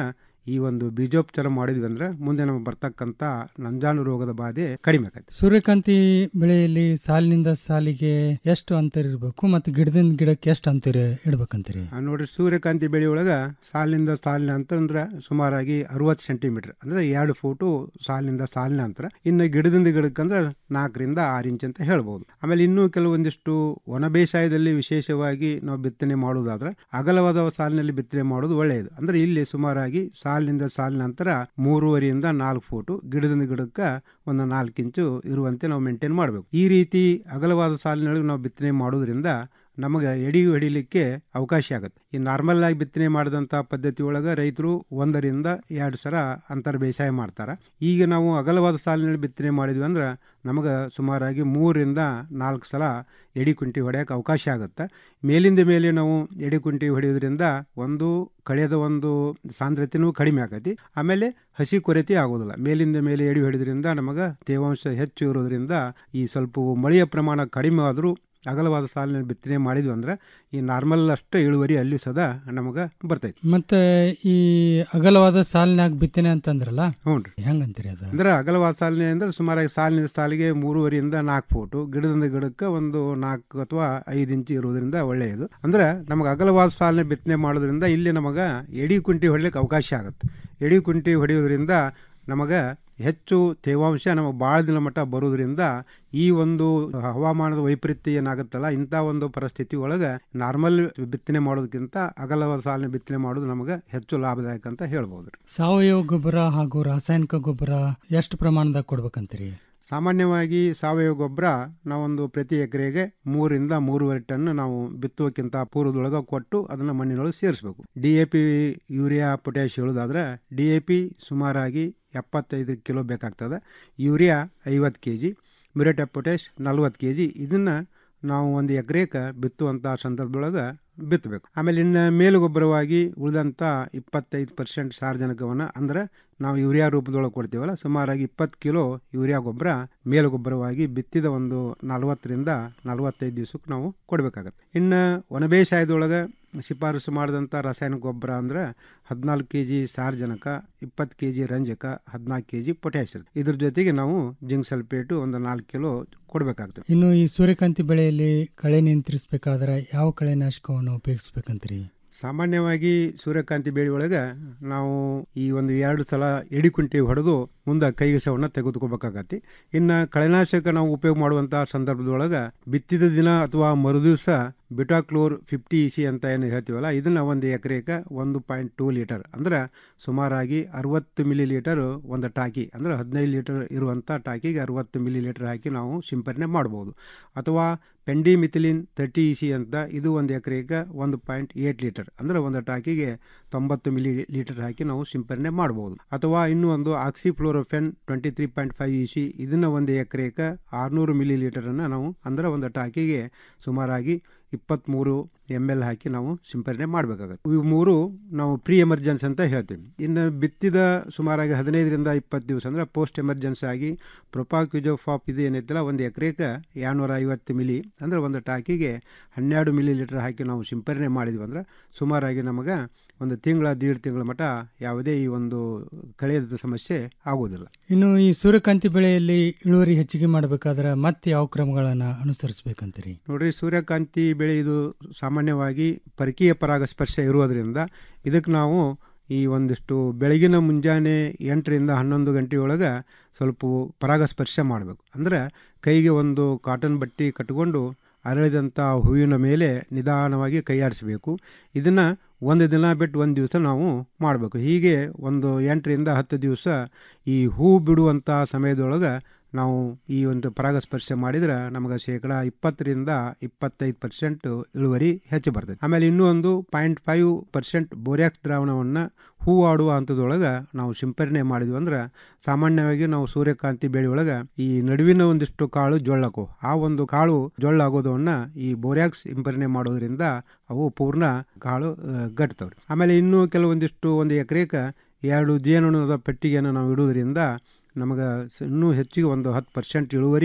ಈ ಒಂದು ಬೀಜೋಪಚಾರ ಮಾಡಿದ್ವಿ ಅಂದ್ರೆ ಮುಂದೆ ನಮಗೆ ಬರ್ತಕ್ಕಂಥ ನಂಜಾನು ರೋಗದ ಬಾಧೆ ಕಡಿಮೆ ಆಕೈತಿ ಸೂರ್ಯಕಾಂತಿ ಬೆಳೆಯಲ್ಲಿ ಸಾಲಿನಿಂದ ಸಾಲಿಗೆ ಎಷ್ಟು ಅಂತರ ಇರಬೇಕು ಮತ್ತು ಗಿಡದಿಂದ ಗಿಡಕ್ಕೆ ಎಷ್ಟು ಅಂತರ ಇಡ್ಬೇಕಂತೀರಿ ಆ ನೋಡ್ರಿ ಸೂರ್ಯಕಾಂತಿ ಬೆಳೆ ಒಳಗ ಸಾಲಿನಿಂದ ಸಾಲಿನ ಅಂತರ ಅಂದ್ರೆ ಸುಮಾರಾಗಿ ಅರವತ್ತು ಸೆಂಟಿಮೀಟರ್ ಅಂದ್ರೆ ಎರಡು ಫೂಟು ಸಾಲಿನಿಂದ ಸಾಲಿನ ಅಂತರ ಇನ್ನು ಗಿಡದಿಂದ ಗಿಡಕ್ಕೆ ಅಂದ್ರೆ ನಾಲ್ಕರಿಂದ ಆರು ಇಂಚ್ ಅಂತ ಹೇಳ್ಬೋದು ಆಮೇಲೆ ಇನ್ನೂ ಕೆಲವೊಂದಿಷ್ಟು ಒಣ ಬೇಸಾಯದಲ್ಲಿ ವಿಶೇಷವಾಗಿ ನಾವು ಬಿತ್ತನೆ ಮಾಡೋದಾದ್ರೆ ಅಗಲವಾದ ಸಾಲಿನಲ್ಲಿ ಬಿತ್ತನೆ ಮಾಡೋದು ಒಳ್ಳೆಯದು ಅಂದ್ರೆ ಇಲ್ಲಿ ಸುಮಾರಾಗಿ ಸಾಲಿನಿಂದ ಸಾಲಿನ ಅಂತರ ಮೂರುವರಿಯಿಂದ ನಾಲ್ಕು ಫೂಟು ಗಿಡದಿಂದ ಗಿಡಕ್ಕೆ ಒಂದು ನಾಲ್ಕು ಇಂಚು ಇರುವಂತೆ ನಾವು ಮೇಂಟೈನ್ ಮಾಡಬೇಕು ಈ ರೀತಿ ಅಗಲವಾದ ಸಾಲಿನೊಳಗೆ ನಾವು ಬಿತ್ತನೆ ಮಾಡೋದ್ರಿಂದ ನಮಗೆ ಎಡಿ ಹೊಡಿಲಿಕ್ಕೆ ಅವಕಾಶ ಆಗುತ್ತೆ ಈ ನಾರ್ಮಲ್ ಆಗಿ ಬಿತ್ತನೆ ಮಾಡಿದಂಥ ಪದ್ಧತಿ ಒಳಗೆ ರೈತರು ಒಂದರಿಂದ ಎರಡು ಸಲ ಅಂತರ ಬೇಸಾಯ ಮಾಡ್ತಾರೆ ಈಗ ನಾವು ಅಗಲವಾದ ಸಾಲಿನಲ್ಲಿ ಬಿತ್ತನೆ ಮಾಡಿದ್ವಿ ಅಂದ್ರೆ ನಮಗೆ ಸುಮಾರಾಗಿ ಮೂರರಿಂದ ನಾಲ್ಕು ಸಲ ಎಡಿ ಕುಂಟಿ ಹೊಡೆಯೋಕೆ ಅವಕಾಶ ಆಗುತ್ತೆ ಮೇಲಿಂದ ಮೇಲೆ ನಾವು ಎಡಿ ಕುಂಟಿ ಹೊಡೆಯೋದ್ರಿಂದ ಒಂದು ಕಳೆದ ಒಂದು ಸಾಂದ್ರತೆನೂ ಕಡಿಮೆ ಆಗೈತಿ ಆಮೇಲೆ ಹಸಿ ಕೊರತೆ ಆಗೋದಿಲ್ಲ ಮೇಲಿಂದ ಮೇಲೆ ಎಡಿ ಹೊಡೆಯೋದ್ರಿಂದ ನಮಗೆ ತೇವಾಂಶ ಹೆಚ್ಚು ಇರೋದ್ರಿಂದ ಈ ಸ್ವಲ್ಪ ಮಳೆಯ ಪ್ರಮಾಣ ಕಡಿಮೆ ಆದರೂ ಅಗಲವಾದ ಸಾಲಿನಲ್ಲಿ ಬಿತ್ತನೆ ಮಾಡಿದ್ವಿ ಅಂದ್ರೆ ಈ ನಾರ್ಮಲ್ ಅಷ್ಟೇ ಇಳುವರಿ ಅಲ್ಲಿ ಸದಾ ನಮಗೆ ಬರ್ತೈತಿ ಮತ್ತೆ ಈ ಅಗಲವಾದ ಸಾಲಿನಾಗ ಬಿತ್ತನೆ ಅಂತಂದ್ರಲ್ಲ ಹ್ಞೂ ರೀ ಹೆಂಗಂತೀರಿ ಅದು ಅಂದ್ರೆ ಅಗಲವಾದ ಸಾಲಿನ ಅಂದ್ರೆ ಸುಮಾರಾಗಿ ಸಾಲಿನಿಂದ ಸಾಲಿಗೆ ಮೂರುವರಿಯಿಂದ ನಾಲ್ಕು ಫೂಟು ಗಿಡದಿಂದ ಗಿಡಕ್ಕೆ ಒಂದು ನಾಲ್ಕು ಅಥವಾ ಐದು ಇಂಚು ಇರೋದ್ರಿಂದ ಒಳ್ಳೆಯದು ಅಂದ್ರೆ ನಮಗೆ ಅಗಲವಾದ ಸಾಲಿನ ಬಿತ್ತನೆ ಮಾಡೋದ್ರಿಂದ ಇಲ್ಲಿ ನಮಗೆ ಎಡಿ ಕುಂಟಿ ಹೊಡ್ಲಿಕ್ಕೆ ಅವಕಾಶ ಆಗುತ್ತೆ ಎಡಿ ಕುಂಟಿ ಹೊಡೆಯೋದ್ರಿಂದ ನಮಗೆ ಹೆಚ್ಚು ತೇವಾಂಶ ನಮಗೆ ಭಾಳ ದಿನ ಮಟ್ಟ ಬರೋದ್ರಿಂದ ಈ ಒಂದು ಹವಾಮಾನದ ವೈಪರೀತ್ಯ ಏನಾಗುತ್ತಲ್ಲ ಇಂಥ ಒಂದು ಪರಿಸ್ಥಿತಿ ಒಳಗೆ ನಾರ್ಮಲ್ ಬಿತ್ತನೆ ಮಾಡೋದಕ್ಕಿಂತ ಅಗಲವಾದ ಸಾಲಿನ ಬಿತ್ತನೆ ಮಾಡೋದು ನಮಗೆ ಹೆಚ್ಚು ಲಾಭದಾಯಕ ಅಂತ ಹೇಳ್ಬೋದು ಸಾವಯವ ಗೊಬ್ಬರ ಹಾಗೂ ರಾಸಾಯನಿಕ ಗೊಬ್ಬರ ಎಷ್ಟು ಪ್ರಮಾಣದಾಗ ಕೊಡ್ಬೇಕಂತೀರಿ ಸಾಮಾನ್ಯವಾಗಿ ಸಾವಯವ ಗೊಬ್ಬರ ನಾವೊಂದು ಪ್ರತಿ ಎಕರೆಗೆ ಮೂರಿಂದ ಮೂರುವರೆ ಟನ್ ನಾವು ಬಿತ್ತುವಕ್ಕಿಂತ ಪೂರ್ವದೊಳಗೆ ಕೊಟ್ಟು ಅದನ್ನು ಮಣ್ಣಿನೊಳಗೆ ಸೇರಿಸಬೇಕು D A P urea potash ಹೇಳೋದಾದ್ರೆ ಡಿ ಎ ಪಿ ಸುಮಾರಾಗಿ ಎಪ್ಪತ್ತೈದು ಕಿಲೋ ಬೇಕಾಗ್ತದೆ ಯೂರಿಯಾ ಐವತ್ತು K G muriate of potash ನಲ್ವತ್ತು ಕೆ ಜಿ ಇದನ್ನು ನಾವು ಒಂದು ಎಕರೆಗೆ ಬಿತ್ತುವಂಥ ಸಂದರ್ಭದೊಳಗೆ ಬಿತ್ತಬೇಕು ಆಮೇಲೆ ಇನ್ನು ಮೇಲುಗೊಬ್ಬರವಾಗಿ ಉಳಿದಂಥ ಇಪ್ಪತ್ತೈದು ಪರ್ಸೆಂಟ್ ಸಾರ್ವಜನಿಕವನ್ನು ಅಂದ್ರೆ ನಾವು ಯೂರಿಯಾ ರೂಪದೊಳಗೆ ಕೊಡ್ತೀವಲ್ಲ ಸುಮಾರಾಗಿ ಇಪ್ಪತ್ತು ಕಿಲೋ ಯೂರಿಯಾ ಗೊಬ್ಬರ ಮೇಲುಗೊಬ್ಬರವಾಗಿ ಬಿತ್ತಿದ ಒಂದು ನಲವತ್ತರಿಂದ ನಲವತ್ತೈದು ದಿವಸಕ್ಕೆ ನಾವು ಕೊಡಬೇಕಾಗತ್ತೆ ಇನ್ನು ಒಣಬೇಸಾಯದೊಳಗೆ ಶಿಫಾರಸು ಮಾಡಿದಂಥ ರಾಸಾಯನಿಕ ಗೊಬ್ಬರ ಅಂದ್ರೆ ಹದಿನಾಲ್ಕು ಕೆ ಜಿ ಸಾರ್ವಜನಕ ಇಪ್ಪತ್ತು ಕೆ ಜಿ ರಂಜಕ ಹದಿನಾಲ್ಕು ಕೆ ಜಿ ಪೊಟ್ಯಾಶ್ ಇದ್ರ ಜೊತೆಗೆ ನಾವು ಜಿಂಕ್ ಸಲ್ಫೇಟು ಒಂದು ನಾಲ್ಕು ಕಿಲೋ ಕೊಡಬೇಕಾಗ್ತದೆ ಇನ್ನು ಈ ಸೂರ್ಯಕಾಂತಿ ಬೆಳೆಯಲ್ಲಿ ಕಳೆ ನಿಯಂತ್ರಿಸಬೇಕಾದ್ರೆ ಯಾವ ಕಳೆನಾಶಕವನ್ನು ಉಪಯೋಗಿಸ್ಬೇಕಂತೀರಿ ಸಾಮಾನ್ಯವಾಗಿ ಸೂರ್ಯಕಾಂತಿ ಬೆಳೆ ಒಳಗೆ ನಾವು ಈ ಒಂದು ಎರಡು ಸಲ ಎಡಿ ಕುಂಟಿ ಹೊಡೆದು ಮುಂದೆ ಕೈಗೆಸವನ್ನು ತೆಗೆದುಕೋಬೇಕಾಗತ್ತೆ ಇನ್ನು ಕಳೆನಾಶಕ ನಾವು ಉಪಯೋಗ ಮಾಡುವಂಥ ಸಂದರ್ಭದೊಳಗೆ ಬಿತ್ತಿದ ದಿನ ಅಥವಾ ಮರುದಿವಸ ಬಿಟಾಕ್ಲೋರ್ ಫಿಫ್ಟಿ ಇ ಸಿ ಅಂತ ಏನು ಹೇಳ್ತೀವಲ್ಲ ಇದನ್ನು ಒಂದು ಎಕರೆಗೆ ಒಂದು ಪಾಯಿಂಟ್ ಟೂ ಲೀಟರ್ ಅಂದ್ರೆ ಸುಮಾರಾಗಿ ಅರವತ್ತು ಮಿಲಿ ಲೀಟರ್ ಒಂದು ಟಾಕಿ ಅಂದ್ರೆ ಹದಿನೈದು ಲೀಟರ್ ಇರುವಂಥ ಟಾಕಿಗೆ ಅರವತ್ತು ಮಿಲಿ ಲೀಟರ್ ಹಾಕಿ ನಾವು ಸಿಂಪರಣೆ ಮಾಡ್ಬೋದು ಅಥವಾ ಪೆಂಡಿಮಿಥಿಲಿನ್ ತರ್ಟಿ ಇ ಸಿ ಅಂತ ಇದು ಒಂದು ಎಕರೆಗೆ ಒಂದು ಪಾಯಿಂಟ್ ಏಟ್ ಲೀಟರ್ ಅಂದ್ರೆ ಒಂದು ಟಾಕಿಗೆ ತೊಂಬತ್ತು ಮಿಲಿ ಲೀಟರ್ ಹಾಕಿ ನಾವು ಸಿಂಪರಣೆ ಮಾಡ್ಬೋದು ಅಥವಾ ಇನ್ನೂ ಒಂದು oxyfluorfen twenty three point five E C ಇದನ್ನು ಒಂದು ಎಕರೆಗೆ ಆರುನೂರು ಮಿಲಿ ಲೀಟರನ್ನು ನಾವು ಅಂದ್ರೆ ಒಂದು ಟಾಕಿಗೆ ಸುಮಾರಾಗಿ ಇಪ್ಪತ್ತ್ಮೂರು ಎಮ್ ಎಲ್ ಹಾಕಿ ನಾವು ಸಿಂಪರಣೆ ಮಾಡಬೇಕಾಗತ್ತೆ ಇವು ಮೂರು ನಾವು ಪ್ರೀ ಎಮರ್ಜೆನ್ಸಿ ಅಂತ ಹೇಳ್ತೀವಿ ಇನ್ನು ಬಿತ್ತಿದ ಸುಮಾರಾಗಿ ಹದಿನೈದರಿಂದ ಇಪ್ಪತ್ತು ದಿವಸ ಅಂದರೆ ಪೋಸ್ಟ್ ಎಮರ್ಜೆನ್ಸಿ ಆಗಿ ಪ್ರೊಪಾಕ್ಯುಜೋಫಾಪ್ ಇದು ಏನೈತಲ್ಲ ಒಂದು ಎಕರೆಗೆ ಎರಡುನೂರ ಐವತ್ತು ಮಿಲಿ ಅಂದರೆ ಒಂದು ಟಾಕಿಗೆ ಹನ್ನೆರಡು ಮಿಲಿ ಲೀಟರ್ ಹಾಕಿ ನಾವು ಸಿಂಪರಣೆ ಮಾಡಿದ್ವಿ ಅಂದ್ರೆ ಸುಮಾರಾಗಿ ನಮಗೆ ಒಂದು ತಿಂಗಳ ದೀಡ್ ತಿಂಗಳ ಮಟ್ಟ ಯಾವುದೇ ಈ ಒಂದು ಕಳೆಯದ ಸಮಸ್ಯೆ ಆಗೋದಿಲ್ಲ ಇನ್ನು ಈ ಸೂರ್ಯಕಾಂತಿ ಬೆಳೆಯಲ್ಲಿ ಇಳುವರಿ ಹೆಚ್ಚಿಗೆ ಮಾಡಬೇಕಾದ್ರೆ ಮತ್ತೆ ಯಾವ ಕ್ರಮಗಳನ್ನು ಅನುಸರಿಸಬೇಕಂತೀರಿ ನೋಡ್ರಿ ಸೂರ್ಯಕಾಂತಿ ಬೆಳೆ ಇದು ಸಾಮಾನ್ಯವಾಗಿ ಪರಕೀಯ ಪರಾಗಸ್ಪರ್ಶ ಇರುವುದರಿಂದ ಇದಕ್ಕೆ ನಾವು ಈ ಒಂದಿಷ್ಟು ಬೆಳಗಿನ ಮುಂಜಾನೆ ಎಂಟರಿಂದ ಹನ್ನೊಂದು ಗಂಟೆಯೊಳಗೆ ಸ್ವಲ್ಪ ಪರಾಗಸ್ಪರ್ಶ ಮಾಡಬೇಕು ಅಂದರೆ ಕೈಗೆ ಒಂದು ಕಾಟನ್ ಬಟ್ಟೆ ಕಟ್ಟಿಕೊಂಡು ಅರಳಿದಂಥ ಹೂವಿನ ಮೇಲೆ ನಿಧಾನವಾಗಿ ಕೈಯಾಡಿಸಬೇಕು ಇದನ್ನು ಒಂದು ದಿನ ಬಿಟ್ಟು ಒಂದು ದಿವಸ ನಾವು ಮಾಡಬೇಕು ಹೀಗೆ ಒಂದು ಎಂಟರಿಂದ ಹತ್ತು ದಿವಸ ಈ ಹೂ ಬಿಡುವಂಥ ಸಮಯದೊಳಗೆ ನಾವು ಈ ಒಂದು ಪರಾಗಸ್ಪರ್ಶ ಮಾಡಿದ್ರೆ ನಮಗೆ ಶೇಕಡ ಇಪ್ಪತ್ತರಿಂದ ಇಪ್ಪತ್ತೈದು ಪರ್ಸೆಂಟ್ ಇಳುವರಿ ಹೆಚ್ಚು ಬರ್ತೈತೆ ಆಮೇಲೆ ಇನ್ನೂ ಒಂದು ಪಾಯಿಂಟ್ ಫೈವ್ ಪರ್ಸೆಂಟ್ ಬೋರ್ಯಾಕ್ಸ್ ದ್ರಾವಣವನ್ನು ಹೂ ಆಡುವ ಹಂತದೊಳಗೆ ನಾವು ಸಿಂಪರಣೆ ಮಾಡಿದ್ವಿ ಅಂದ್ರೆ ಸಾಮಾನ್ಯವಾಗಿ ನಾವು ಸೂರ್ಯಕಾಂತಿ ಬೆಳೆ ಒಳಗೆ ಈ ನಡುವಿನ ಒಂದಿಷ್ಟು ಕಾಳು ಜೊಳ್ಳಕು ಆ ಒಂದು ಕಾಳು ಜೊಳ್ಳಾಗೋದನ್ನ ಈ ಬೋರ್ಯಾಕ್ಸ್ ಸಿಂಪರಣೆ ಮಾಡೋದ್ರಿಂದ ಅವು ಪೂರ್ಣ ಕಾಳು ಗಟ್ತವ್ರಿ ಆಮೇಲೆ ಇನ್ನೂ ಕೆಲವೊಂದಿಷ್ಟು ಒಂದು ಎಕರೆಗೆ ಎರಡು ಜೇನುಣದ ಪೆಟ್ಟಿಗೆಯನ್ನು ನಾವು ಇಡೋದ್ರಿಂದ ನಮಗೆ ಇನ್ನೂ ಹೆಚ್ಚಿಗೆ ಒಂದು ಹತ್ತು ಪರ್ಸೆಂಟ್ ಇಳುವರಿ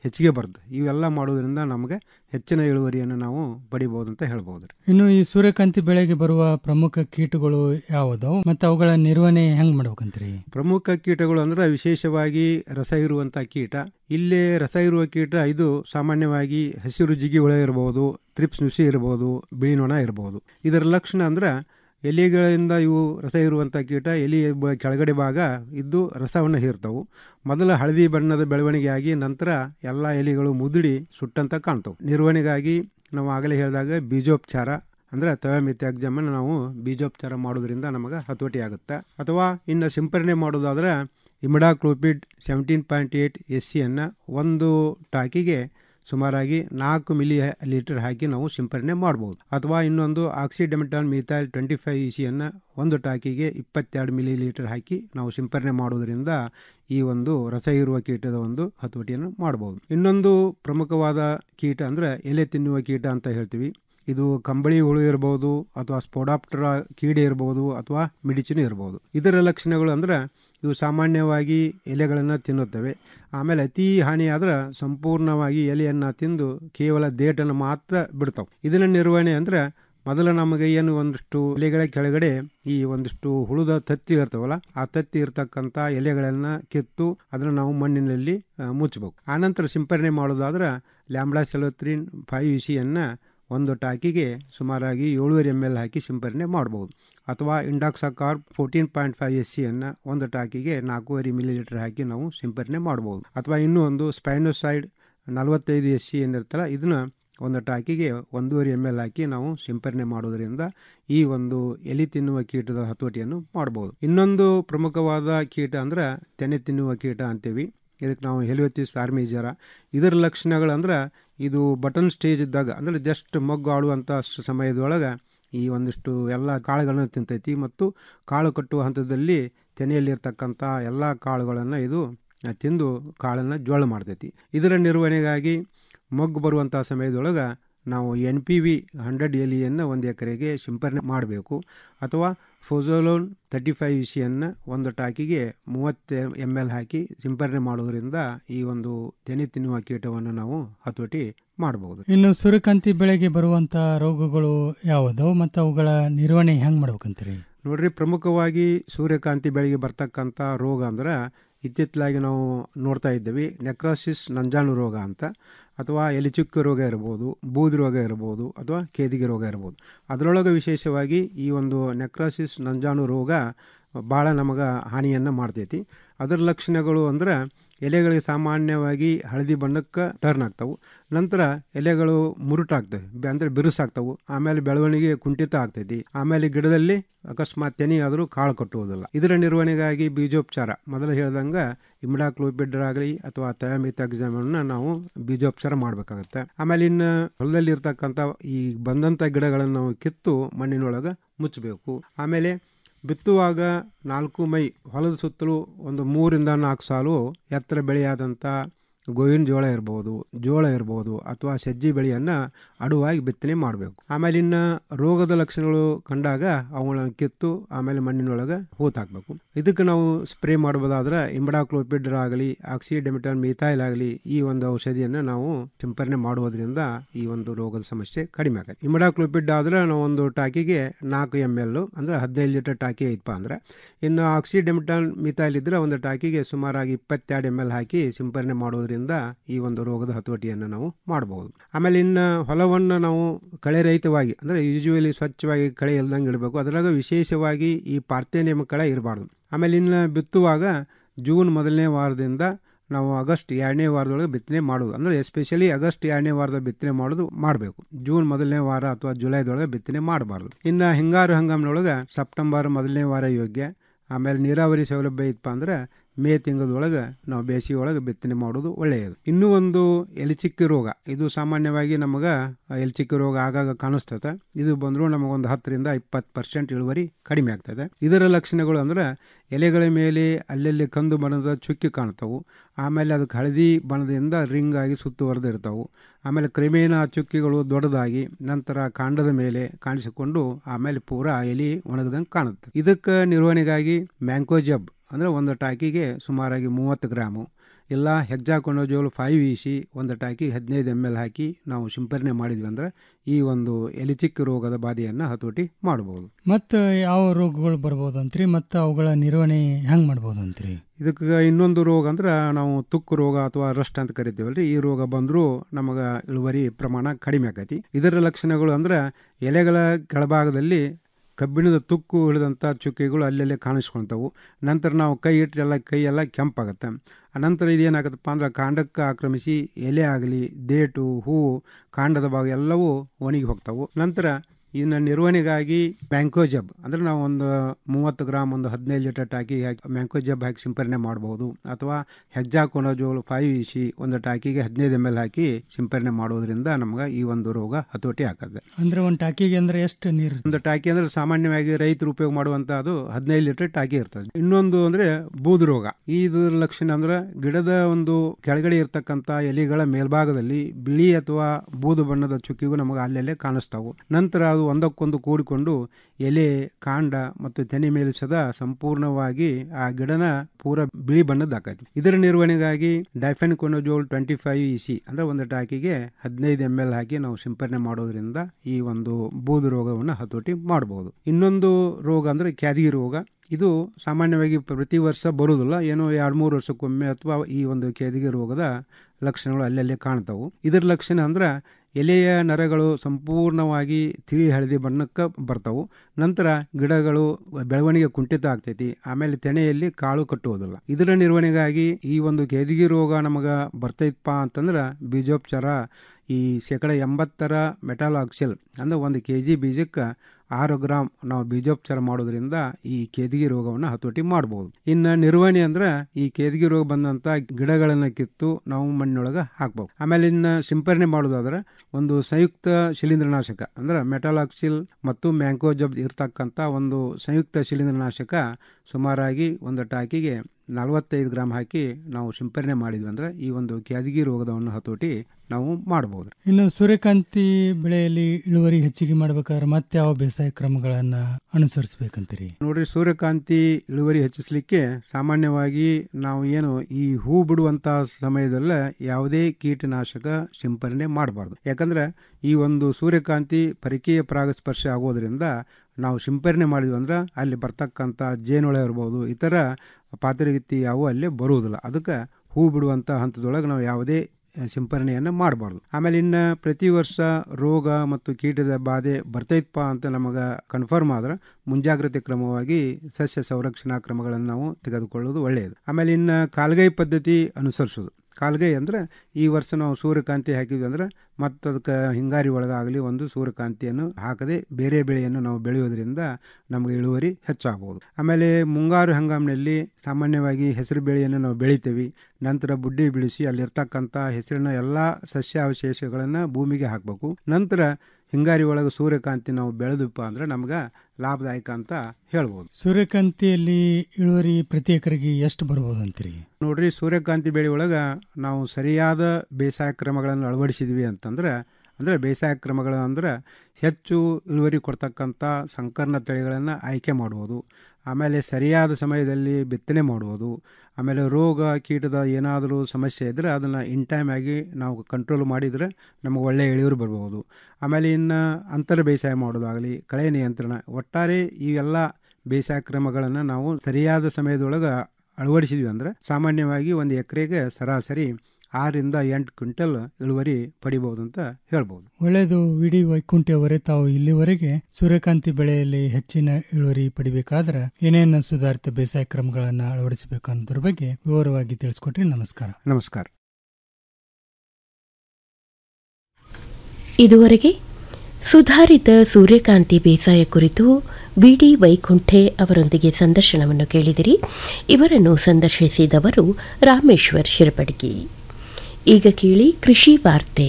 ಹೆಚ್ಚಿಗೆ ಬರ್ತದೆ ಇವೆಲ್ಲ ಮಾಡೋದ್ರಿಂದ ನಮಗೆ ಹೆಚ್ಚಿನ ಇಳುವರಿಯನ್ನು ನಾವು ಪಡಿಬೋದು ಅಂತ ಹೇಳ್ಬೋದು ರೀ ಇನ್ನು ಈ ಸೂರ್ಯಕಾಂತಿ ಬೆಳೆಗೆ ಬರುವ ಪ್ರಮುಖ ಕೀಟಗಳು ಯಾವುದವು ಮತ್ತು ಅವುಗಳ ನಿರ್ವಹಣೆ ಹೆಂಗ್ ಮಾಡ್ಬೇಕಂತ್ರಿ ಪ್ರಮುಖ ಕೀಟಗಳು ಅಂದ್ರೆ ವಿಶೇಷವಾಗಿ ರಸ ಇರುವಂಥ ಕೀಟ ಇಲ್ಲೇ ರಸ ಇರುವ ಕೀಟ ಇದು ಸಾಮಾನ್ಯವಾಗಿ ಹಸಿರು ಜಿಗಿ ಹುಳ ಇರ್ಬೋದು ತ್ರಿಪ್ಸ್ ನುಸಿ ಇರ್ಬೋದು ಬಿಳಿ ನೊಣ ಇರ್ಬೋದು ಇದರ ಲಕ್ಷಣ ಅಂದ್ರೆ ಎಲೆಗಳಿಂದ ಇವು ರಸ ಇರುವಂಥ ಕೀಟ ಎಲೆ ಬ- ಕೆಳಗಡೆ ಭಾಗ ಇದ್ದು ರಸವನ್ನು ಹೀರ್ತವು ಮೊದಲ ಹಳದಿ ಬಣ್ಣದ ಬೆಳವಣಿಗೆಯಾಗಿ ನಂತರ ಎಲ್ಲ ಎಲೆಗಳು ಮುದುಡಿ ಸುಟ್ಟಂತ ಕಾಣ್ತವೆ ನಿರ್ವಹಣೆಗಾಗಿ ನಾವು ಆಗಲೇ ಹೇಳಿದಾಗ ಬೀಜೋಪಚಾರ ಅಂದ್ರೆ ತವಮಿತ್ಯಾಗ್ಜಮನ್ನು ನಾವು ಬೀಜೋಪಚಾರ ಮಾಡೋದ್ರಿಂದ ನಮಗೆ ಹತೋಟಿ ಆಗುತ್ತೆ ಅಥವಾ ಇನ್ನು ಸಿಂಪರಣೆ ಮಾಡೋದಾದ್ರೆ imidacloprid seventeen point eight S ಸಿಯನ್ನು ಒಂದು ಟಾಕಿಗೆ ಸುಮಾರಾಗಿ ನಾಲ್ಕು ಮಿಲಿ ಲೀಟರ್ ಹಾಕಿ ನಾವು ಸಿಂಪರಣೆ ಮಾಡ್ಬೋದು ಅಥವಾ ಇನ್ನೊಂದು oxydemeton methyl twenty five E ಸಿಯನ್ನು ಒಂದು ಟಾಕಿಗೆ ಇಪ್ಪತ್ತೆರಡು ಮಿಲಿ ಲೀಟರ್ ಹಾಕಿ ನಾವು ಸಿಂಪರಣೆ ಮಾಡೋದ್ರಿಂದ ಈ ಒಂದು ರಸ ಇರುವ ಕೀಟದ ಒಂದು ಹತೋಟಿಯನ್ನು ಮಾಡ್ಬೋದು ಇನ್ನೊಂದು ಪ್ರಮುಖವಾದ ಕೀಟ ಅಂದರೆ ಎಲೆ ತಿನ್ನುವ ಕೀಟ ಅಂತ ಹೇಳ್ತೀವಿ ಇದು ಕಂಬಳಿ ಹುಳು ಇರ್ಬೋದು ಅಥವಾ ಸ್ಪೋಡಾಪ್ಟರ ಕೀಡೆ ಇರ್ಬೋದು ಅಥವಾ ಮಿಡಿಚಿನೂ ಇರ್ಬೋದು ಇದರ ಲಕ್ಷಣಗಳು ಅಂದ್ರೆ ಇವು ಸಾಮಾನ್ಯವಾಗಿ ಎಲೆಗಳನ್ನು ತಿನ್ನುತ್ತವೆ ಆಮೇಲೆ ಅತಿ ಹಾನಿಯಾದ್ರೆ ಸಂಪೂರ್ಣವಾಗಿ ಎಲೆಯನ್ನು ತಿಂದು ಕೇವಲ ದೇಟನ್ನು ಮಾತ್ರ ಬಿಡ್ತಾವೆ ಇದನ್ನ ನಿರ್ವಹಣೆ ಅಂದ್ರೆ ಮೊದಲ ನಮಗೆ ಏನು ಒಂದಿಷ್ಟು ಎಲೆಗಳ ಕೆಳಗಡೆ ಈ ಒಂದಿಷ್ಟು ಹುಳುದ ತತ್ತಿ ಇರ್ತಾವಲ್ಲ ಆ ತತ್ತಿ ಇರ್ತಕ್ಕಂಥ ಎಲೆಗಳನ್ನು ಕಿತ್ತು ಅದನ್ನು ನಾವು ಮಣ್ಣಿನಲ್ಲಿ ಆ, ಮುಚ್ಚಬೇಕು ಆನಂತರ ಸಿಂಪರಣೆ ಮಾಡೋದಾದ್ರೆ ಲ್ಯಾಂಬ್ಡಾ ಸೆಲೋತ್ರಿನ್ ಫೈವ್ ಇಸಿಯನ್ನು ಒಂದು ಟಾಕಿಗೆ ಸುಮಾರಾಗಿ ಏಳುವರೆ ಎಮ್ ಎಲ್ ಹಾಕಿ ಸಿಂಪರಣೆ ಮಾಡ್ಬೋದು ಅಥವಾ indoxacarb fourteen point five S ಸಿಯನ್ನು ಒಂದು ಟಾಕಿಗೆ ನಾಲ್ಕೂವರೆ ಮಿಲಿ ಲೀಟರ್ ಹಾಕಿ ನಾವು ಸಿಂಪರಣೆ ಮಾಡ್ಬೋದು ಅಥವಾ ಇನ್ನೂ ಒಂದು ಸ್ಪೈನೋಸೈಡ್ ನಲವತ್ತೈದು ಎಸ್ ಸಿ ಏನಿರ್ತಲ್ಲ ಇದನ್ನ ಒಂದು ಟಾಕಿಗೆ ಒಂದೂವರೆ ಎಮ್ ಎಲ್ ಹಾಕಿ ನಾವು ಸಿಂಪರಣೆ ಮಾಡೋದ್ರಿಂದ ಈ ಒಂದು ಎಲಿ ತಿನ್ನುವ ಕೀಟದ ಹತೋಟಿಯನ್ನು ಮಾಡ್ಬೋದು ಇನ್ನೊಂದು ಪ್ರಮುಖವಾದ ಕೀಟ ಅಂದ್ರೆ ತೆನೆ ತಿನ್ನುವ ಕೀಟ ಅಂತೀವಿ ಇದಕ್ಕೆ ನಾವು ಹೆಲಿಯೋತಿಸ್ ಆರ್ಮಿಜರ ಇದರ ಲಕ್ಷಣಗಳಂದ್ರೆ ಇದು ಬಟನ್ ಸ್ಟೇಜ್ ಇದ್ದಾಗ ಅಂದರೆ ಜಸ್ಟ್ ಮೊಗ್ಗು ಆಡುವಂಥ ಅಷ್ಟು ಸಮಯದೊಳಗೆ ಈ ಒಂದಿಷ್ಟು ಎಲ್ಲ ಕಾಳುಗಳನ್ನು ತಿಂತೈತಿ ಮತ್ತು ಕಾಳು ಕಟ್ಟುವ ಹಂತದಲ್ಲಿ ತೆನೆಯಲ್ಲಿರ್ತಕ್ಕಂಥ ಎಲ್ಲ ಕಾಳುಗಳನ್ನು ಇದು ಆ, ತಿಂದು ಕಾಳನ್ನು ಜೋಳ ಮಾಡ್ತೈತಿ ಇದರ ನಿರ್ವಹಣೆಗಾಗಿ ಮೊಗ್ಗು ಬರುವಂಥ ಸಮಯದೊಳಗೆ ನಾವು ಎನ್ ಪಿ ವಿ ಹಂಡ್ರೆಡ್ ಎಲಿಯನ್ನು ಒಂದು ಎಕರೆಗೆ ಸಿಂಪರಣೆ ಮಾಡಬೇಕು ಅಥವಾ ಫೋಜೋಲೋನ್ ತರ್ಟಿ ಫೈವ್ ಇಸಿಯನ್ನು ಒಂದು ಟಾಕಿಗೆ ಮೂವತ್ತು ಎಮ್ ಎಲ್ ಹಾಕಿ ಸಿಂಪರಣೆ ಮಾಡೋದ್ರಿಂದ ಈ ಒಂದು ತೆನೆ ತಿನ್ನುವ ಕೀಟವನ್ನು ನಾವು ಹತೋಟಿ ಮಾಡಬಹುದು ಇನ್ನು ಸೂರ್ಯಕಾಂತಿ ಬೆಳೆಗೆ ಬರುವಂತ ರೋಗಗಳು ಯಾವುದವು ಮತ್ತು ಅವುಗಳ ನಿರ್ವಹಣೆ ಹೆಂಗ್ ಮಾಡ್ಬೇಕಂತೀರಿ ನೋಡ್ರಿ ಪ್ರಮುಖವಾಗಿ ಸೂರ್ಯಕಾಂತಿ ಬೆಳೆಗೆ ಬರ್ತಕ್ಕಂಥ ರೋಗ ಅಂದ್ರೆ ಇತ್ತಿತ್ತಲಾಗಿ ನಾವು ನೋಡ್ತಾ ಇದ್ದೀವಿ ನೆಕ್ರಾಸಿಸ್ ನಂಜಾಣು ರೋಗ ಅಂತ ಅಥವಾ ಎಲಿಚುಕ್ಕೆ ರೋಗ ಇರ್ಬೋದು ಬೂದು ರೋಗ ಇರ್ಬೋದು ಅಥವಾ ಕೇದಿಗೆ ರೋಗ ಇರ್ಬೋದು ಅದರೊಳಗೆ ವಿಶೇಷವಾಗಿ ಈ ಒಂದು ನೆಕ್ರಾಸಿಸ್ ನಂಜಾಣು ರೋಗ ಭಾಳ ನಮಗೆ ಹಾನಿಯನ್ನು ಮಾಡ್ತೈತಿ ಅದರ ಲಕ್ಷಣಗಳು ಅಂದ್ರೆ ಎಲೆಗಳಿಗೆ ಸಾಮಾನ್ಯವಾಗಿ ಹಳದಿ ಬಣ್ಣಕ್ಕೆ ಟರ್ನ್ ಆಗ್ತಾವು ನಂತರ ಎಲೆಗಳು ಮುರುಟಾಗ್ತವೆ ಬೆ- ಅಂದ್ರೆ ಬಿರುಸಾಗ್ತಾವು ಆಮೇಲೆ ಬೆಳವಣಿಗೆ ಕುಂಠಿತ ಆಗ್ತೈತಿ ಆಮೇಲೆ ಗಿಡದಲ್ಲಿ ಅಕಸ್ಮಾತ್ ತೆನಿ ಆದರೂ ಕಾಳು ಕಟ್ಟುವುದಿಲ್ಲ ಇದರ ನಿರ್ವಹಣೆಗಾಗಿ ಬೀಜೋಪಚಾರ ಮೊದಲು ಹೇಳ್ದಂಗೆ ಇಮ್ಡಾಕ್ಲೋಪಿಡ್ ಆಗಲಿ ಅಥವಾ ಥಯಾಮಿತಾಕ್ಸಾಮನ್ನ ನಾವು ಬೀಜೋಪಚಾರ ಮಾಡಬೇಕಾಗತ್ತೆ ಆಮೇಲೆ ಇನ್ನು ಹೊಲದಲ್ಲಿ ಇರ್ತಕ್ಕಂಥ ಈ ಬಂದಂಥ ಗಿಡಗಳನ್ನು ನಾವು ಕಿತ್ತು ಮಣ್ಣಿನೊಳಗೆ ಮುಚ್ಚಬೇಕು ಆಮೇಲೆ ಬಿತ್ತುವಾಗ ನಾಲ್ಕು ಮೈ ಹೊಲದ ಸುತ್ತಲೂ ಒಂದು ಮೂರಿಂದ ನಾಲ್ಕು ಸಾಲು ಎತ್ತರ ಬೆಳೆಯಾದಂಥ ಗೋವಿನ ಜೋಳ ಇರ್ಬೋದು ಜೋಳ ಇರ್ಬೋದು ಅಥವಾ ಸಜ್ಜಿ ಬೆಳೆಯನ್ನು ಅಡುವಾಗಿ ಬಿತ್ತನೆ ಮಾಡಬೇಕು ಆಮೇಲೆ ಇನ್ನು ರೋಗದ ಲಕ್ಷಣಗಳು ಕಂಡಾಗ ಅವುಗಳನ್ನು ಕಿತ್ತು ಆಮೇಲೆ ಮಣ್ಣಿನೊಳಗೆ ಹೂತ್ ಹಾಕಬೇಕು ಇದಕ್ಕೆ ನಾವು ಸ್ಪ್ರೇ ಮಾಡ್ಬೋದಾದ್ರೆ ಇಂಬಡಾಕ್ಲೋಪಿಡ್ರ್ ಆಗಲಿ ಆಕ್ಸಿಡೆಮಿಟನ್ ಮಿಥೈಲ್ ಆಗಲಿ ಈ ಒಂದು ಔಷಧಿಯನ್ನು ನಾವು ಸಿಂಪರಣೆ ಮಾಡುವುದರಿಂದ ಈ ಒಂದು ರೋಗದ ಸಮಸ್ಯೆ ಕಡಿಮೆ ಆಗುತ್ತೆ ಇಮಿಡಾಕ್ಲೋಪಿಡ್ ಆದ್ರೆ ನಾವು ಒಂದು ಟಾಕಿಗೆ ನಾಲ್ಕು ಎಮ್ ಎಲ್ ಅಂದ್ರೆ ಹದಿನೈದು ಲೀಟರ್ ಟಾಕಿ ಐತಪ್ಪ ಅಂದ್ರೆ ಇನ್ನು ಆಕ್ಸಿಡೆಮಿಟನ್ ಮಿಥೈಲ್ ಇದ್ರೆ ಒಂದು ಟಾಕಿಗೆ ಸುಮಾರಾಗಿ ಇಪ್ಪತ್ತೆರಡು ಎಮ್ ಎಲ್ ಹಾಕಿ ಸಿಂಪರಣೆ ಮಾಡೋದ್ರಿಂದ ಈ ಒಂದು ರೋಗದ ಹತೋಟಿಯನ್ನು ನಾವು ಮಾಡಬಹುದು ಆಮೇಲೆ ಇನ್ನು ಹೊಲವನ್ನು ನಾವು ಕಳೆ ರಹಿತವಾಗಿ ಅಂದರೆ ಯೂಶುವಲಿ ಸ್ವಚ್ಛವಾಗಿ ಕಳೆ ಇಲ್ದಂಗೆ ಇಡಬೇಕು ಅದರಾಗ ವಿಶೇಷವಾಗಿ ಈ ಪಾರ್ಥೇನಿಯಂ ಕಳೆ ಇರಬಾರ್ದು ಆಮೇಲೆ ಇನ್ನು ಬಿತ್ತುವಾಗ ಜೂನ್ ಮೊದಲನೇ ವಾರದಿಂದ ನಾವು ಆಗಸ್ಟ್ ಎರಡನೇ ವಾರದೊಳಗೆ ಬಿತ್ತನೆ ಮಾಡೋದು ಅಂದರೆ ಎಸ್ಪೆಷಲಿ ಆಗಸ್ಟ್ ಎರಡನೇ ವಾರದಲ್ಲಿ ಬಿತ್ತನೆ ಮಾಡೋದು ಮಾಡಬೇಕು ಜೂನ್ ಮೊದಲನೇ ವಾರ ಅಥವಾ ಜುಲೈದೊಳಗೆ ಬಿತ್ತನೆ ಮಾಡಬಾರ್ದು ಇನ್ನು ಹಿಂಗಾರು ಹಂಗಾಮಿನೊಳಗೆ ಸೆಪ್ಟೆಂಬರ್ ಮೊದಲನೇ ವಾರ ಯೋಗ್ಯ ಆಮೇಲೆ ನೀರಾವರಿ ಸೌಲಭ್ಯ ಇತ್ತಪ್ಪ ಅಂದ್ರೆ ಮೇ ತಿಂಗಳದೊಳಗೆ ನಾವು ಬೇಸಿಗೆ ಒಳಗೆ ಬಿತ್ತನೆ ಮಾಡೋದು ಒಳ್ಳೆಯದು ಇನ್ನೂ ಒಂದು ಎಲಿಚಿಕ್ಕಿ ರೋಗ ಇದು ಸಾಮಾನ್ಯವಾಗಿ ನಮಗೆ ಎಲಿಚಿಕ್ಕಿ ರೋಗ ಆಗಾಗ ಕಾಣಿಸ್ತದೆ ಇದು ಬಂದರೂ ನಮಗೊಂದು ಹತ್ತರಿಂದ ಇಪ್ಪತ್ತು ಪರ್ಸೆಂಟ್ ಇಳುವರಿ ಕಡಿಮೆ ಆಗ್ತದೆ ಇದರ ಲಕ್ಷಣಗಳು ಅಂದ್ರೆ ಎಲೆಗಳ ಮೇಲೆ ಅಲ್ಲಲ್ಲಿ ಕಂದು ಬಣ್ಣದ ಚುಕ್ಕಿ ಕಾಣ್ತಾವು ಆಮೇಲೆ ಅದಕ್ಕೆ ಹಳದಿ ಬಣ್ಣದಿಂದ ರಿಂಗ್ ಆಗಿ ಸುತ್ತುವರೆದು ಇರ್ತಾವು ಆಮೇಲೆ ಕ್ರಮೇಣ ಆ ಚುಕ್ಕಿಗಳು ದೊಡ್ಡದಾಗಿ ನಂತರ ಕಾಂಡದ ಮೇಲೆ ಕಾಣಿಸಿಕೊಂಡು ಆಮೇಲೆ ಪೂರಾ ಎಲೆ ಒಣಗದಂಗೆ ಕಾಣುತ್ತೆ ಇದಕ್ಕೆ ನಿರ್ವಹಣೆಗಾಗಿ ಮ್ಯಾಂಕೋಜಬ್ ಅಂದರೆ ಒಂದು ಟಾಕಿಗೆ ಸುಮಾರಾಗಿ ಮೂವತ್ತು ಗ್ರಾಮು ಇಲ್ಲ ಹೆಕ್ಸಾಕೊನೋಜೋಲ್ ಫೈವ್ ಇ ಸಿ ಒಂದು ಟಾಕಿ ಹದಿನೈದು ಎಮ್ ಎಲ್ ಹಾಕಿ ನಾವು ಸಿಂಪರಣೆ ಮಾಡಿದ್ವಿ ಅಂದ್ರೆ ಈ ಒಂದು ಎಲಿಚಿಕ್ಕ ರೋಗದ ಬಾಧೆಯನ್ನು ಹತೋಟಿ ಮಾಡ್ಬೋದು ಮತ್ತು ಯಾವ ರೋಗಗಳು ಬರ್ಬೋದಂತ್ರಿ ಮತ್ತು ಅವುಗಳ ನಿರ್ವಹಣೆ ಹೆಂಗೆ ಮಾಡ್ಬೋದಂತ್ರಿ ಇದಕ್ಕೆ ಇನ್ನೊಂದು ರೋಗ ಅಂದ್ರೆ ನಾವು ತುಕ್ಕು ರೋಗ ಅಥವಾ ರಸ್ಟ್ ಅಂತ ಕರಿತೀವಲ್ರಿ ಈ ರೋಗ ಬಂದರೂ ನಮಗೆ ಇಳುವರಿ ಪ್ರಮಾಣ ಕಡಿಮೆ ಆಕೈತಿ ಇದರ ಲಕ್ಷಣಗಳು ಅಂದ್ರೆ ಎಲೆಗಳ ಕೆಳಭಾಗದಲ್ಲಿ ಕಬ್ಬಿಣದ ತುಕ್ಕು ಹಿಡಿದಂಥ ಚುಕ್ಕೆಗಳು ಅಲ್ಲೆಲ್ಲೇ ಕಾಣಿಸ್ಕೊಳ್ತಾವು ನಂತರ ನಾವು ಕೈ ಇಟ್ಟರೆಲ್ಲ ಕೈ ಎಲ್ಲ ಕೆಂಪಾಗುತ್ತೆ ಅನಂತರ ಇದೇನಾಗುತ್ತಪ್ಪ ಅಂದ್ರೆ ಕಾಂಡಕ್ಕೆ ಆಕ್ರಮಿಸಿ ಎಲೆ ಆಗಲಿ ದೇಟು ಹೂವು ಕಾಂಡದ ಭಾಗ ಎಲ್ಲವೂ ಒಣಗಿ ಹೋಗ್ತಾವು ನಂತರ ಇನ್ನು ನಿರ್ವಹಣೆಗಾಗಿ ಮ್ಯಾಂಕೋಜಬ್ ಅಂದ್ರೆ ನಾವು ಒಂದು ಮೂವತ್ತು ಗ್ರಾಮ್ ಒಂದು ಹದಿನೈದು ಲೀಟರ್ ಟಾಕಿ ಹಾಕಿ ಮ್ಯಾಂಕೋಜಬ್ ಹಾಕಿ ಸಿಂಪರಣೆ ಮಾಡ್ಬೋದು ಅಥವಾ ಹೆಕ್ಸಾಕೊನೋಜೋಲ್ ಫೈವ್ ಇ ಸಿ ಒಂದು ಟಾಕಿಗೆ ಹದಿನೈದು ಎಮ್ ಎಲ್ ಹಾಕಿ ಸಿಂಪರಣೆ ಮಾಡೋದ್ರಿಂದ ನಮ್ಗೆ ಈ ಒಂದು ರೋಗ ಹತೋಟಿ ಆಗ್ತದೆ ಅಂದ್ರೆ ಒಂದು ಟಾಕಿಗೆ ಅಂದ್ರೆ ಎಷ್ಟು ನೀರು ಒಂದು ಟಾಕಿ ಅಂದ್ರೆ ಸಾಮಾನ್ಯವಾಗಿ ರೈತರು ಉಪಯೋಗ ಮಾಡುವಂತ ಅದು ಹದಿನೈದು ಲೀಟರ್ ಟಾಕಿ ಇರ್ತದೆ ಇನ್ನೊಂದು ಅಂದ್ರೆ ಬೂದು ರೋಗ ಇದ್ರ ಲಕ್ಷಣ ಅಂದ್ರೆ ಗಿಡದ ಒಂದು ಕೆಳಗಡೆ ಇರ್ತಕ್ಕಂಥ ಎಲೆಗಳ ಮೇಲ್ಭಾಗದಲ್ಲಿ ಬಿಳಿ ಅಥವಾ ಬೂದು ಬಣ್ಣದ ಚುಕ್ಕಿಗೂ ನಮಗೆ ಅಲ್ಲೆಲ್ಲೇ ಕಾಣಿಸ್ತಾವು ನಂತರ ಅದು ಒಂದಕ್ಕೊಂದು ಕೂಡಿಕೊಂಡು ಎಲೆ ಕಾಂಡ ಮತ್ತು ತೆನೆ ಮೇಲೆ ಸದಾ ಸಂಪೂರ್ಣವಾಗಿ ಆ ಗಿಡನ ಪೂರ ಬಿಳಿ ಬಣ್ಣದ ಆಕೈತಿ ಇದರ ನಿರ್ವಹಣೆಗಾಗಿ difenoconazole twenty five E C ಅಂದ್ರೆ ಒಂದು ಟಾಕಿಗೆ ಹದಿನೈದು ಎಮ್ ಎಲ್ ಹಾಕಿ ನಾವು ಸಿಂಪರಣೆ ಮಾಡೋದ್ರಿಂದ ಈ ಒಂದು ಬೂದು ರೋಗವನ್ನು ಹತೋಟಿ ಮಾಡಬಹುದು ಇನ್ನೊಂದು ರೋಗ ಅಂದ್ರೆ ಕ್ಯಾದಿಗೆ ರೋಗ ಇದು ಸಾಮಾನ್ಯವಾಗಿ ಪ್ರತಿ ವರ್ಷ ಬರುವುದಿಲ್ಲ ಏನೋ ಎರಡು ಮೂರು ವರ್ಷಕ್ಕೊಮ್ಮೆ ಅಥವಾ ಈ ಒಂದು ಕೆದಿಗೆ ರೋಗದ ಲಕ್ಷಣಗಳು ಅಲ್ಲಲ್ಲೇ ಕಾಣ್ತಾವು ಇದರ ಲಕ್ಷಣ ಅಂದ್ರೆ ಎಲೆಯ ನರಗಳು ಸಂಪೂರ್ಣವಾಗಿ ತಿಳಿ ಹಳದಿ ಬಣ್ಣಕ್ಕೆ ಬರ್ತಾವು ನಂತರ ಗಿಡಗಳು ಬೆಳವಣಿಗೆ ಕುಂಠಿತ ಆಗ್ತೈತಿ ಆಮೇಲೆ ತೆನೆಯಲ್ಲಿ ಕಾಳು ಕಟ್ಟುವುದಿಲ್ಲ ಇದರ ನಿರ್ವಹಣೆಗಾಗಿ ಈ ಒಂದು ಕೆದಿಗೆ ರೋಗ ನಮಗೆ ಬರ್ತೈತಪ್ಪ ಅಂತಂದ್ರೆ ಬೀಜೋಪಚಾರ ಈ ಶೇಕಡ ಎಂಬತ್ತರ ಮೆಟಾಲಾಕ್ಸಿಲ್ ಅಂದ್ರೆ ಒಂದು ಕೆ ಜಿ ಬೀಜಕ್ಕೆ ಆರು ಗ್ರಾಮ್ ನಾವು ಬೀಜೋಪಚಾರ ಮಾಡೋದ್ರಿಂದ ಈ ಕೇದಿಗೆ ರೋಗವನ್ನು ಹತೋಟಿ ಮಾಡ್ಬೋದು ಇನ್ನು ನಿರ್ವಹಣೆ ಅಂದ್ರೆ ಈ ಕೇದಿಗೆ ರೋಗ ಬಂದಂಥ ಗಿಡಗಳನ್ನು ಕಿತ್ತು ನಾವು ಮಣ್ಣೊಳಗೆ ಹಾಕ್ಬೇಕು ಆಮೇಲೆ ಇನ್ನು ಸಿಂಪರಣೆ ಮಾಡೋದಾದ್ರೆ ಒಂದು ಸಂಯುಕ್ತ ಶಿಲೀಂಧ್ರನಾಶಕ ಅಂದ್ರೆ ಮೆಟಾಲಾಕ್ಸಿಲ್ ಮತ್ತು ಮ್ಯಾಂಕೋಜಬ್ ಇರ್ತಕ್ಕಂಥ ಒಂದು ಸಂಯುಕ್ತ ಶಿಲೀಂಧ್ರನಾಶಕ ಸುಮಾರಾಗಿ ಒಂದು ಟಾಕಿಗೆ ನಲವತ್ತೈದು ಗ್ರಾಮ್ ಹಾಕಿ ನಾವು ಸಿಂಪರಣೆ ಮಾಡಿದ್ವಿ ಅಂದ್ರೆ ಈ ಒಂದು ಕ್ಯಾದಗಿ ರೋಗದವನ್ನು ಹತೋಟಿ ನಾವು ಮಾಡ್ಬೋದು ಇನ್ನು ಸೂರ್ಯಕಾಂತಿ ಬೆಳೆಯಲ್ಲಿ ಇಳುವರಿ ಹೆಚ್ಚಿಗೆ ಮಾಡ್ಬೇಕಾದ್ರೆ ಮತ್ತೆ ಯಾವ ಬೇಸಾಯ ಕ್ರಮಗಳನ್ನ ಅನುಸರಿಸಬೇಕಂತೀರಿ ನೋಡ್ರಿ ಸೂರ್ಯಕಾಂತಿ ಇಳುವರಿ ಹೆಚ್ಚಿಸಲಿಕ್ಕೆ ಸಾಮಾನ್ಯವಾಗಿ ನಾವು ಏನು ಈ ಹೂ ಬಿಡುವಂತ ಸಮಯದಲ್ಲ ಯಾವುದೇ ಕೀಟನಾಶಕ ಸಿಂಪರಣೆ ಮಾಡಬಾರ್ದು ಯಾಕಂದ್ರೆ ಈ ಒಂದು ಸೂರ್ಯಕಾಂತಿ ಪರಿಕೆಯ ಪರಾಗಸ್ಪರ್ಶ ಆಗೋದ್ರಿಂದ ನಾವು ಸಿಂಪರಣೆ ಮಾಡಿದ್ವಿ ಅಂದ್ರೆ ಅಲ್ಲಿ ಬರ್ತಕ್ಕಂಥ ಜೇನುಳ ಇರ್ಬೋದು ಇತರ ಪಾತ್ರಗಿತ್ತಿ ಯಾವು ಅಲ್ಲಿ ಬರುವುದಿಲ್ಲ ಅದಕ್ಕೆ ಹೂ ಬಿಡುವಂಥ ಹಂತದೊಳಗೆ ನಾವು ಯಾವುದೇ ಸಿಂಪರಣೆಯನ್ನು ಮಾಡಬಾರ್ದು ಆಮೇಲೆ ಇನ್ನು ಪ್ರತಿ ವರ್ಷ ರೋಗ ಮತ್ತು ಕೀಟದ ಬಾಧೆ ಬರ್ತೈತಪ್ಪ ಅಂತ ನಮಗೆ ಕನ್ಫರ್ಮ್ ಆದ್ರೆ ಮುಂಜಾಗ್ರತೆ ಕ್ರಮವಾಗಿ ಸಸ್ಯ ಸಂರಕ್ಷಣಾ ಕ್ರಮಗಳನ್ನು ನಾವು ತೆಗೆದುಕೊಳ್ಳೋದು ಒಳ್ಳೆಯದು ಆಮೇಲೆ ಇನ್ನು ಕಾಲ್ಗೈ ಪದ್ಧತಿ ಅನುಸರಿಸೋದು ಕಾಲ್ಗೈ ಅಂದರೆ ಈ ವರ್ಷ ನಾವು ಸೂರ್ಯಕಾಂತಿ ಹಾಕಿದ್ವಿ ಅಂದ್ರೆ ಮತ್ತು ಅದಕ್ಕೆ ಹಿಂಗಾರಿ ಒಳಗಾಗಲಿ ಒಂದು ಸೂರ್ಯಕಾಂತಿಯನ್ನು ಹಾಕದೆ ಬೇರೆ ಬೆಳೆಯನ್ನು ನಾವು ಬೆಳೆಯೋದ್ರಿಂದ ನಮಗೆ ಇಳುವರಿ ಹೆಚ್ಚಾಗಬಹುದು ಆಮೇಲೆ ಮುಂಗಾರು ಹಂಗಾಮಿನಲ್ಲಿ ಸಾಮಾನ್ಯವಾಗಿ ಹೆಸರು ಬೆಳೆಯನ್ನು ನಾವು ಬೆಳಿತೀವಿ ನಂತರ ಬುಡ್ಡಿ ಬಿಡಿಸಿ ಅಲ್ಲಿರ್ತಕ್ಕಂಥ ಹೆಸರಿನ ಎಲ್ಲ ಸಸ್ಯಾವಶೇಷಗಳನ್ನು ಭೂಮಿಗೆ ಹಾಕಬೇಕು ನಂತರ ಹಿಂಗಾರಿ ಒಳಗೆ ಸೂರ್ಯಕಾಂತಿ ನಾವು ಬೆಳೆದಪ್ಪ ಅಂದ್ರೆ ನಮ್ಗೆ ಲಾಭದಾಯಕ ಅಂತ ಹೇಳ್ಬೋದು ಸೂರ್ಯಕಾಂತಿಯಲ್ಲಿ ಇಳುವರಿ ಪ್ರತಿ ಎಕರೆಗೆ ಎಷ್ಟು ಬರ್ಬೋದು ಅಂತೀರಿ ನೋಡ್ರಿ ಸೂರ್ಯಕಾಂತಿ ಬೆಳೆ ಒಳಗೆ ನಾವು ಸರಿಯಾದ ಬೇಸಾಯ ಕ್ರಮಗಳನ್ನು ಅಳವಡಿಸಿದ್ವಿ ಅಂತಂದ್ರೆ ಅಂದರೆ ಬೇಸಾಯ ಕ್ರಮಗಳು ಅಂದ್ರೆ ಹೆಚ್ಚು ಇಳುವರಿ ಕೊಡ್ತಕ್ಕಂಥ ಸಂಕರ್ಣ ತಳಿಗಳನ್ನು ಆಯ್ಕೆ ಮಾಡ್ಬೋದು ಆಮೇಲೆ ಸರಿಯಾದ ಸಮಯದಲ್ಲಿ ಬಿತ್ತನೆ ಮಾಡ್ಬೋದು ಆಮೇಲೆ ರೋಗ ಕೀಟದ ಏನಾದರೂ ಸಮಸ್ಯೆ ಇದ್ದರೆ ಅದನ್ನು ಇನ್ ಟೈಮ್ ಆಗಿ ನಾವು ಕಂಟ್ರೋಲ್ ಮಾಡಿದರೆ ನಮಗೆ ಒಳ್ಳೆಯ ಇಳುವರಿ ಬರ್ಬೋದು ಆಮೇಲೆ ಇನ್ನು ಅಂತರ ಬೇಸಾಯ ಮಾಡೋದಾಗಲಿ ಕಳೆ ನಿಯಂತ್ರಣ ಒಟ್ಟಾರೆ ಈ ಎಲ್ಲ ಬೇಸಾಯ ಕ್ರಮಗಳನ್ನು ನಾವು ಸರಿಯಾದ ಸಮಯದೊಳಗೆ ಅಳವಡಿಸಿದ್ವಿ ಅಂದರೆ ಸಾಮಾನ್ಯವಾಗಿ ಒಂದು ಎಕರೆಗೆ ಸರಾಸರಿ ಆರರಿಂದ ಎಂಟು ಕ್ವಿಂಟಲ್ ಇಳುವರಿ ಪಡಿಬಹುದು ಅಂತ ಹೇಳ್ಬೋದು ಒಳ್ಳೆಯದು ವಿಡಿ ವೈಕುಂಠಿ ಅವರೇ ತಾವು ಇಲ್ಲಿವರೆಗೆ ಸೂರ್ಯಕಾಂತಿ ಬೆಳೆಯಲ್ಲಿ ಹೆಚ್ಚಿನ ಇಳುವರಿ ಪಡಿಬೇಕಾದ್ರೆ ಏನೇನು ಸುಧಾರಿತ ಬೇಸಾಯ ಕ್ರಮಗಳನ್ನು ಅಳವಡಿಸಬೇಕು ಅನ್ನೋದ್ರ ಬಗ್ಗೆ ವಿವರವಾಗಿ ತಿಳಿಸ್ಕೊಟ್ರಿ ನಮಸ್ಕಾರ ನಮಸ್ಕಾರ ಇದುವರೆಗೆ ಸುಧಾರಿತ ಸೂರ್ಯಕಾಂತಿ ಬೇಸಾಯ ಕುರಿತು ವಿಡಿ ವೈಕುಂಠೆ ಅವರೊಂದಿಗೆ ಸಂದರ್ಶನವನ್ನು ಕೇಳಿದಿರಿ ಇವರನ್ನು ಸಂದರ್ಶಿಸಿದವರು ರಾಮೇಶ್ವರ್ ಶಿರಪಡಗಿ ಈಗ ಕೇಳಿ ಕೃಷಿ ವಾರ್ತೆ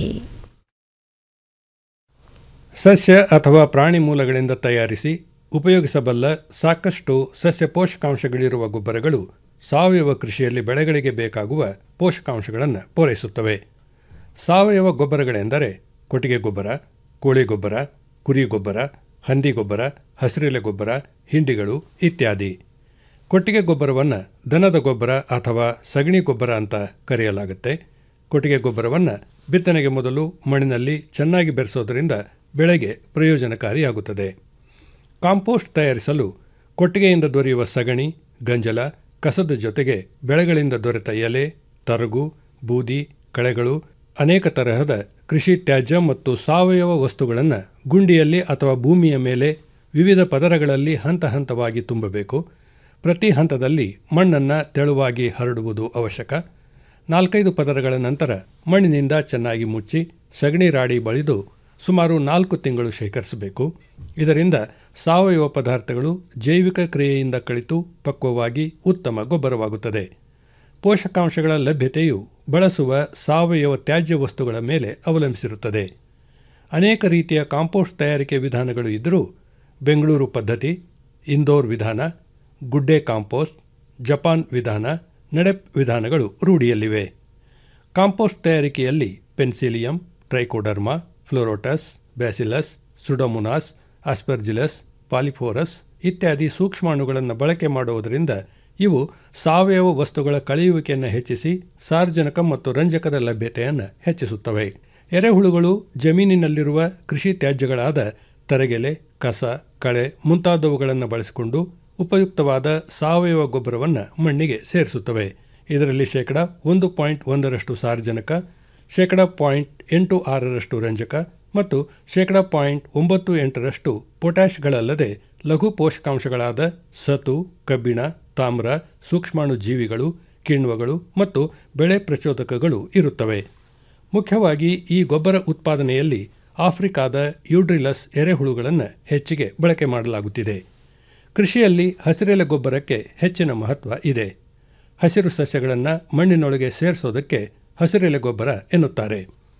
ಸಸ್ಯ ಅಥವಾ ಪ್ರಾಣಿ ಮೂಲಗಳಿಂದ ತಯಾರಿಸಿ ಉಪಯೋಗಿಸಬಲ್ಲ ಸಾಕಷ್ಟು ಸಸ್ಯ ಪೋಷಕಾಂಶಗಳಿರುವ ಗೊಬ್ಬರಗಳು ಸಾವಯವ ಕೃಷಿಯಲ್ಲಿ ಬೆಳೆಗಳಿಗೆ ಬೇಕಾಗುವ ಪೋಷಕಾಂಶಗಳನ್ನು ಪೂರೈಸುತ್ತವೆ ಸಾವಯವ ಗೊಬ್ಬರಗಳೆಂದರೆ ಕೊಟ್ಟಿಗೆ ಗೊಬ್ಬರ ಕೋಳಿ ಗೊಬ್ಬರ ಕುರಿ ಗೊಬ್ಬರ ಹಂದಿ ಗೊಬ್ಬರ ಹಸಿರೆಲೆ ಗೊಬ್ಬರ ಹಿಂಡಿಗಳು ಇತ್ಯಾದಿ ಕೊಟ್ಟಿಗೆ ಗೊಬ್ಬರವನ್ನು ದನದ ಗೊಬ್ಬರ ಅಥವಾ ಸಗಣಿ ಗೊಬ್ಬರ ಅಂತ ಕರೆಯಲಾಗುತ್ತೆ ಕೊಟ್ಟಿಗೆ ಗೊಬ್ಬರವನ್ನು ಬಿತ್ತನೆಗೆ ಮೊದಲು ಮಣ್ಣಿನಲ್ಲಿ ಚೆನ್ನಾಗಿ ಬೆರೆಸೋದರಿಂದ ಬೆಳೆಗೆ ಪ್ರಯೋಜನಕಾರಿಯಾಗುತ್ತದೆ ಕಾಂಪೋಸ್ಟ್ ತಯಾರಿಸಲು ಕೊಟ್ಟಿಗೆಯಿಂದ ದೊರೆಯುವ ಸಗಣಿ ಗಂಜಲ ಕಸದ ಜೊತೆಗೆ ಬೆಳೆಗಳಿಂದ ದೊರೆತ ಎಲೆ ತರಗು ಬೂದಿ ಕಳೆಗಳು ಅನೇಕ ತರಹದ ಕೃಷಿ ತ್ಯಾಜ್ಯ ಮತ್ತು ಸಾವಯವ ವಸ್ತುಗಳನ್ನು ಗುಂಡಿಯಲ್ಲಿ ಅಥವಾ ಭೂಮಿಯ ಮೇಲೆ ವಿವಿಧ ಪದರಗಳಲ್ಲಿ ಹಂತ ಹಂತವಾಗಿ ತುಂಬಬೇಕು ಪ್ರತಿ ಹಂತದಲ್ಲಿ ಮಣ್ಣನ್ನು ತೆಳುವಾಗಿ ಹರಡುವುದು ಅವಶ್ಯಕ ನಾಲ್ಕೈದು ಪದರಗಳ ನಂತರ ಮಣ್ಣಿನಿಂದ ಚೆನ್ನಾಗಿ ಮುಚ್ಚಿ ಸಗಣಿ ರಾಡಿ ಬಳಿದು ಸುಮಾರು ನಾಲ್ಕು ತಿಂಗಳು ಶೇಖರಿಸಬೇಕು ಇದರಿಂದ ಸಾವಯವ ಪದಾರ್ಥಗಳು ಜೈವಿಕ ಕ್ರಿಯೆಯಿಂದ ಕಳಿತು ಪಕ್ವವಾಗಿ ಉತ್ತಮ ಗೊಬ್ಬರವಾಗುತ್ತದೆ ಪೋಷಕಾಂಶಗಳ ಲಭ್ಯತೆಯು ಬಳಸುವ ಸಾವಯವ ತ್ಯಾಜ್ಯ ವಸ್ತುಗಳ ಮೇಲೆ ಅವಲಂಬಿಸಿರುತ್ತದೆ ಅನೇಕ ರೀತಿಯ ಕಾಂಪೋಸ್ಟ್ ತಯಾರಿಕೆ ವಿಧಾನಗಳು ಇದ್ದರೂ ಬೆಂಗಳೂರು ಪದ್ಧತಿ ಇಂದೋರ್ ವಿಧಾನ ಗುಡ್ಡೆ ಕಾಂಪೋಸ್ಟ್ ಜಪಾನ್ ವಿಧಾನ ನಡೆಪ್ ವಿಧಾನಗಳು ರೂಢಿಯಲ್ಲಿವೆ ಕಾಂಪೋಸ್ಟ್ ತಯಾರಿಕೆಯಲ್ಲಿ penicillium trichoderma pleurotus bacillus pseudomonas aspergillus polyporus ಇತ್ಯಾದಿ ಸೂಕ್ಷ್ಮಾಣುಗಳನ್ನು ಬಳಕೆ ಮಾಡುವುದರಿಂದ ಇವು ಸಾವಯವ ವಸ್ತುಗಳ ಕಳೆಯುವಿಕೆಯನ್ನು ಹೆಚ್ಚಿಸಿ ಸಾರ್ವಜನಿಕ ಮತ್ತು ರಂಜಕದ ಲಭ್ಯತೆಯನ್ನು ಹೆಚ್ಚಿಸುತ್ತವೆ ಎರೆಹುಳುಗಳು ಜಮೀನಿನಲ್ಲಿರುವ ಕೃಷಿ ತ್ಯಾಜ್ಯಗಳಾದ ತರಗೆಲೆ ಕಸ ಕಳೆ ಮುಂತಾದವುಗಳನ್ನು ಬಳಸಿಕೊಂಡು ಉಪಯುಕ್ತವಾದ ಸಾವಯವ ಗೊಬ್ಬರವನ್ನು ಮಣ್ಣಿಗೆ ಸೇರಿಸುತ್ತವೆ ಇದರಲ್ಲಿ ಶೇಕಡ ಒಂದು ಪಾಯಿಂಟ್ ಒಂದರಷ್ಟು ಸಾರ್ವಜನಿಕ ಶೇಕಡ ಪಾಯಿಂಟ್ ಎಂಟು ಆರರಷ್ಟು ರಂಜಕ ಮತ್ತು ಶೇಕಡ ಪಾಯಿಂಟ್ ಒಂಬತ್ತು ಎಂಟರಷ್ಟು ಪೊಟ್ಯಾಷ್ಗಳಲ್ಲದೆ ಲಘು ಪೋಷಕಾಂಶಗಳಾದ ಸತು ಕಬ್ಬಿಣ ತಾಮ್ರ ಸೂಕ್ಷ್ಮಾಣು ಜೀವಿಗಳು ಕಿಣ್ವಗಳು ಮತ್ತು ಬೆಳೆ ಪ್ರಚೋದಕಗಳು ಇರುತ್ತವೆ ಮುಖ್ಯವಾಗಿ ಈ ಗೊಬ್ಬರ ಉತ್ಪಾದನೆಯಲ್ಲಿ ಆಫ್ರಿಕಾದ ಯೂಡ್ರಿಲಸ್ ಎರೆಹುಳುಗಳನ್ನು ಹೆಚ್ಚಿಗೆ ಬಳಕೆ ಮಾಡಲಾಗುತ್ತಿದೆ ಕೃಷಿಯಲ್ಲಿ ಹಸಿರೆಲೆ ಗೊಬ್ಬರಕ್ಕೆ ಹೆಚ್ಚಿನ ಮಹತ್ವ ಇದೆ ಹಸಿರು ಸಸ್ಯಗಳನ್ನು ಮಣ್ಣಿನೊಳಗೆ ಸೇರಿಸೋದಕ್ಕೆ ಹಸಿರೆಲೆ ಗೊಬ್ಬರ ಎನ್ನುತ್ತಾರೆ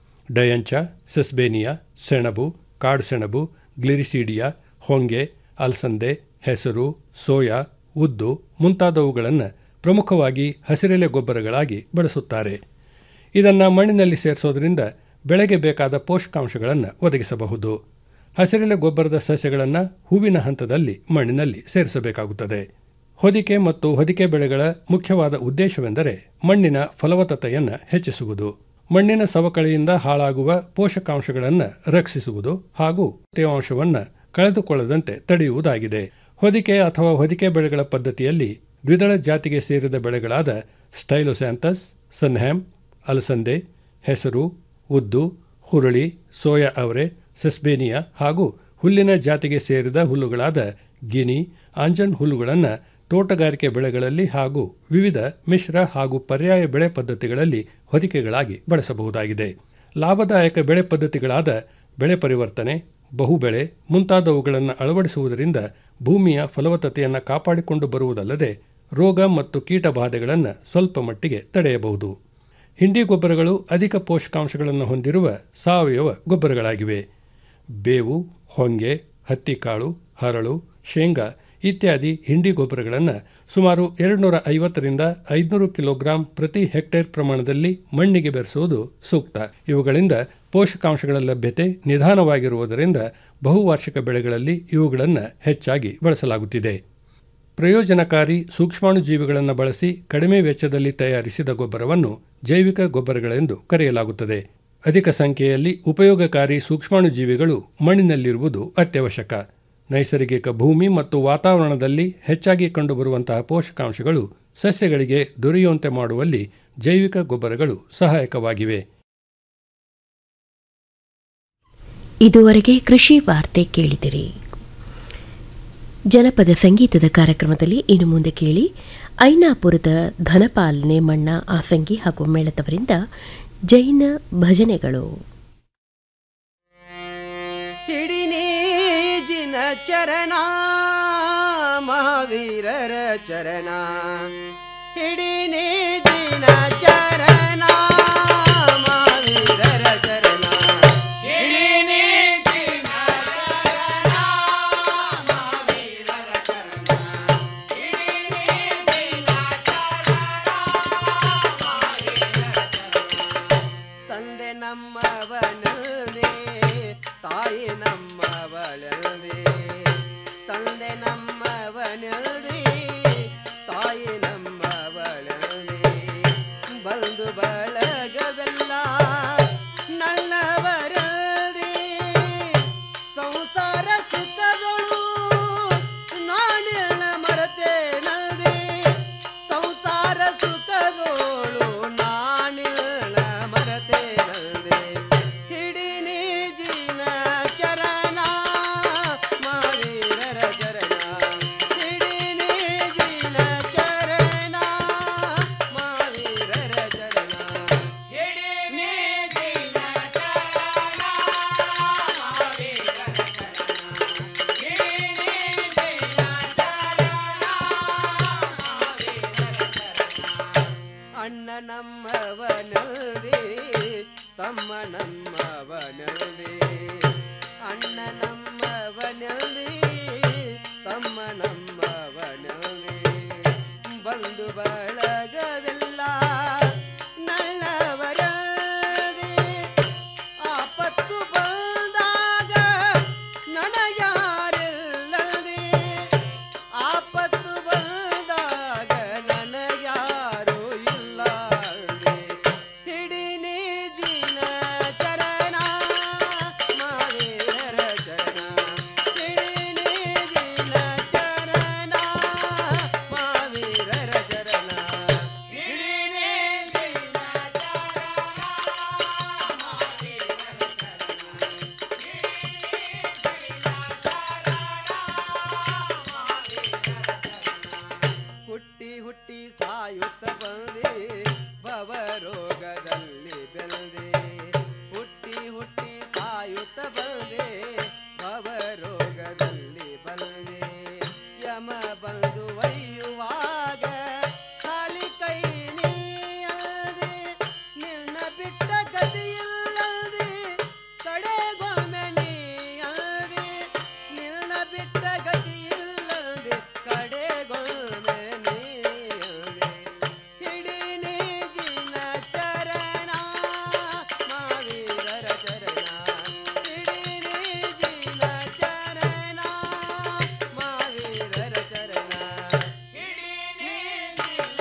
ಡಯಂಚ ಸೆಸ್ಬೇನಿಯಾ ಸೆಣಬು ಕಾಡು ಸೆಣಬು ಗ್ಲಿರಿಸೀಡಿಯಾ ಹೊಂಗೆ ಅಲಸಂದೆ ಹೆಸರು ಸೋಯಾ ಉದ್ದು ಮುಂತಾದವುಗಳನ್ನು ಪ್ರಮುಖವಾಗಿ ಹಸಿರೆಲೆ ಗೊಬ್ಬರಗಳಾಗಿ ಬಳಸುತ್ತಾರೆ ಇದನ್ನು ಮಣ್ಣಿನಲ್ಲಿ ಸೇರಿಸೋದ್ರಿಂದ ಬೆಳೆಗೆ ಬೇಕಾದ ಪೋಷಕಾಂಶಗಳನ್ನು ಒದಗಿಸಬಹುದು ಹಸಿರೆಲೆ ಗೊಬ್ಬರದ ಸಸ್ಯಗಳನ್ನು ಹೂವಿನ ಹಂತದಲ್ಲಿ ಮಣ್ಣಿನಲ್ಲಿ ಸೇರಿಸಬೇಕಾಗುತ್ತದೆ ಹೊದಿಕೆ ಮತ್ತು ಹೊದಿಕೆ ಬೆಳೆಗಳ ಮುಖ್ಯವಾದ ಉದ್ದೇಶವೆಂದರೆ ಮಣ್ಣಿನ ಫಲವತ್ತತೆಯನ್ನು ಹೆಚ್ಚಿಸುವುದು ಮಣ್ಣಿನ ಸವಕಳಿಯಿಂದ ಹಾಳಾಗುವ ಪೋಷಕಾಂಶಗಳನ್ನು ರಕ್ಷಿಸುವುದು ಹಾಗೂ ತೇವಾಂಶವನ್ನು ಕಳೆದುಕೊಳ್ಳದಂತೆ ತಡೆಯುವುದಾಗಿದೆ ಹೊದಿಕೆ ಅಥವಾ ಹೊದಿಕೆ ಬೆಳೆಗಳ ಪದ್ಧತಿಯಲ್ಲಿ ದ್ವಿದಳ ಜಾತಿಗೆ ಸೇರಿದ ಬೆಳೆಗಳಾದ ಸ್ಟೈಲೋಸ್ಯಾಂಥಸ್ ಸನ್ಹ್ಯಾಮ್ ಅಲಸಂದೆ ಹೆಸರು ಉದ್ದು ಹುರುಳಿ ಸೋಯಾ ಅವರೆ ಸೆಸ್ಬೇನಿಯಾ ಹಾಗೂ ಹುಲ್ಲಿನ ಜಾತಿಗೆ ಸೇರಿದ ಹುಲ್ಲುಗಳಾದ ಗಿನಿ ಆಂಜನ್ ಹುಲ್ಲುಗಳನ್ನು ತೋಟಗಾರಿಕೆ ಬೆಳೆಗಳಲ್ಲಿ ಹಾಗೂ ವಿವಿಧ ಮಿಶ್ರ ಹಾಗೂ ಪರ್ಯಾಯ ಬೆಳೆ ಪದ್ಧತಿಗಳಲ್ಲಿ ಹೊದಿಕೆಗಳಾಗಿ ಬಳಸಬಹುದಾಗಿದೆ ಲಾಭದಾಯಕ ಬೆಳೆ ಪದ್ಧತಿಗಳಾದ ಬೆಳೆ ಪರಿವರ್ತನೆ ಬಹುಬೆಳೆ ಮುಂತಾದವುಗಳನ್ನು ಅಳವಡಿಸುವುದರಿಂದ ಭೂಮಿಯ ಫಲವತ್ತತೆಯನ್ನು ಕಾಪಾಡಿಕೊಂಡು ಬರುವುದಲ್ಲದೆ ರೋಗ ಮತ್ತು ಕೀಟ ಬಾಧೆಗಳನ್ನು ಸ್ವಲ್ಪ ಮಟ್ಟಿಗೆ ತಡೆಯಬಹುದು ಹಿಂಡಿ ಗೊಬ್ಬರಗಳು ಅಧಿಕ ಪೋಷಕಾಂಶಗಳನ್ನು ಹೊಂದಿರುವ ಸಾವಯವ ಗೊಬ್ಬರಗಳಾಗಿವೆ ಬೇವು ಹೊಂಗೆ ಹತ್ತಿಕಾಳು ಹರಳು ಶೇಂಗಾ ಇತ್ಯಾದಿ ಹಿಂಡಿ ಗೊಬ್ಬರಗಳನ್ನು ಸುಮಾರು ಎರಡುನೂರ ಐವತ್ತರಿಂದ ಐದುನೂರು ಕಿಲೋಗ್ರಾಂ ಪ್ರತಿ ಹೆಕ್ಟೇರ್ ಪ್ರಮಾಣದಲ್ಲಿ ಮಣ್ಣಿಗೆ ಬೆರೆಸುವುದು ಸೂಕ್ತ ಇವುಗಳಿಂದ ಪೋಷಕಾಂಶಗಳ ಲಭ್ಯತೆ ನಿಧಾನವಾಗಿರುವುದರಿಂದ ಬಹುವಾರ್ಷಿಕ ಬೆಳೆಗಳಲ್ಲಿ ಇವುಗಳನ್ನು ಹೆಚ್ಚಾಗಿ ಬಳಸಲಾಗುತ್ತಿದೆ ಪ್ರಯೋಜನಕಾರಿ ಸೂಕ್ಷ್ಮಾಣುಜೀವಿಗಳನ್ನು ಬಳಸಿ ಕಡಿಮೆ ವೆಚ್ಚದಲ್ಲಿ ತಯಾರಿಸಿದ ಗೊಬ್ಬರವನ್ನು ಜೈವಿಕ ಗೊಬ್ಬರಗಳೆಂದು ಕರೆಯಲಾಗುತ್ತದೆ ಅಧಿಕ ಸಂಖ್ಯೆಯಲ್ಲಿ ಉಪಯೋಗಕಾರಿ ಸೂಕ್ಷ್ಮಾಣುಜೀವಿಗಳು ಮಣ್ಣಿನಲ್ಲಿರುವುದು ಅತ್ಯವಶ್ಯಕ ನೈಸರ್ಗಿಕ ಭೂಮಿ ಮತ್ತು ವಾತಾವರಣದಲ್ಲಿ ಹೆಚ್ಚಾಗಿ ಕಂಡುಬರುವಂತಹ ಪೋಷಕಾಂಶಗಳು ಸಸ್ಯಗಳಿಗೆ ದೊರೆಯುವಂತೆ ಮಾಡುವಲ್ಲಿ ಜೈವಿಕ ಗೊಬ್ಬರಗಳು ಸಹಾಯಕವಾಗಿವೆ ಇದುವರೆಗೆ ಕೃಷಿ ವಾರ್ತೆ ಕೇಳಿದಿರಿ ಜನಪದ ಸಂಗೀತದ ಕಾರ್ಯಕ್ರಮದಲ್ಲಿ ಇನ್ನು ಮುಂದೆ ಕೇಳಿ ಐನಾಪುರದ ಧನಪಾಲನೆ ಮಣ್ಣ ಆಸಂಗಿ ಹಾಗೂ ಮೇಳದವರಿಂದ ಜೈನ ಭಜನೆಗಳು ಹಿಡಿನೀಜಿನ ಚರಣ ಮಹಾವೀರರ ಚರಣ ಹಿಡಿನೀಜಿನ ಚರಣ ಮಹಾವೀರರ ಚರಣ ಹಿಡಿನೀಜಿನ ಚರಣ ಮಹಾವೀರರ ಚರಣ ಹಿಡಿನೀಜಿನ ತಂದೆ ನಮ್ಮವನದೇ ತಾಯಿ ನಮ್ಮವಳದೇ ತಂದೆ ನಮ್ಮವನದೇ ತಾಯಿ ನಮ್ಮವಳನೆ ಬಂಧು ಬಳಗವೆಲ್ಲ ನನ್ನವರದೆ ಸಂಸಾರ ಸುಖಗಳು ನಾನೆಲ್ಲ ಮರತೇನದೆ ಸಂಸಾರ ಸುಖಗಳು ನಾನೆಲ್ಲ ಮರತೇನದೆ ಹಿಡಿನಿ ಜಿನ ಚರಣ ಮಾವೀರರ ಚರಣ ಹಿಡಿನಿ ಜಿನ ಚರಣ ಮಾವೀರರ ಚರಣ ಹಿಡಿನಿ ಜಿನ ಚರಣ ಮಾವೀರರ ಅಣ್ಣ ನಮ್ಮವನಲ್ದೆ ತಮ್ಮ ನಮ್ಮವನಲ್ದೆ ಅಣ್ಣ ನಮ್ಮವನಲ್ದೆ ತಮ್ಮ ನಮ್ಮವನಲ್ದೆ ಬಂಧು ಬಳಗವೆಲ್ಲ ನಳ್ಳವರದೆ ಆಪತ್ತು ಬಂದಾಗ ನನಗ್ಯಾರಿಲ್ಲದೆ ಆಪತ್ತು ಬಂದಾಗ ನನಗ್ಯಾರು ಇಲ್ಲದೆ ಹಿಡಿನಿ ಜಿನ ಚರಣ ಮಾವೇರ ಚರಣ ಹಿಡಿನಿ ಜಿನ ಚರಣ ಮಾವೀರರ ಚರಣ ಹಿಡಿನಿ ಜಿನ ಹುಟ್ಟಿ ಹುಟ್ಟಿ ಸಾಯುತ್ತ ಬಂದೆ ಭವರೋಗದಲ್ಲಿ ಬೆಳೆದೆ ಹುಟ್ಟಿ ಹುಟ್ಟಿ ಸಾಯುತ್ತ ಬಂದೆ ಭವರೋಗದಲ್ಲಿ ಬಲ್ದೆ ಯಮ ಬಂದು ಒಯ್ಯುವಾಗ ಖಾಲಿ ಕೈ ನೀಯದೆ ನಿನ್ನ ಬಿಟ್ಟ ಗತಿಯಿಲ್ಲದೆ ಕಡೆಗೊಮ್ಮೆ ನೀಯದೆ ನಿನ್ನ ಬಿಟ್ಟ ಗತಿಯಿಲ್ಲದೆ ಕಡೆಗೊಮ್ಮೆ ನೀಯದೆ ಹಿಡಿನಿ ಜಿನ ಚರಣ ಮಾವೀರರ ಚರಣ ಹಿಡಿನಿ ಜಿನ ಚರಣ ಮಾವೀರರ ಚರಣ ಹಿಡಿನಿ ಜಿನ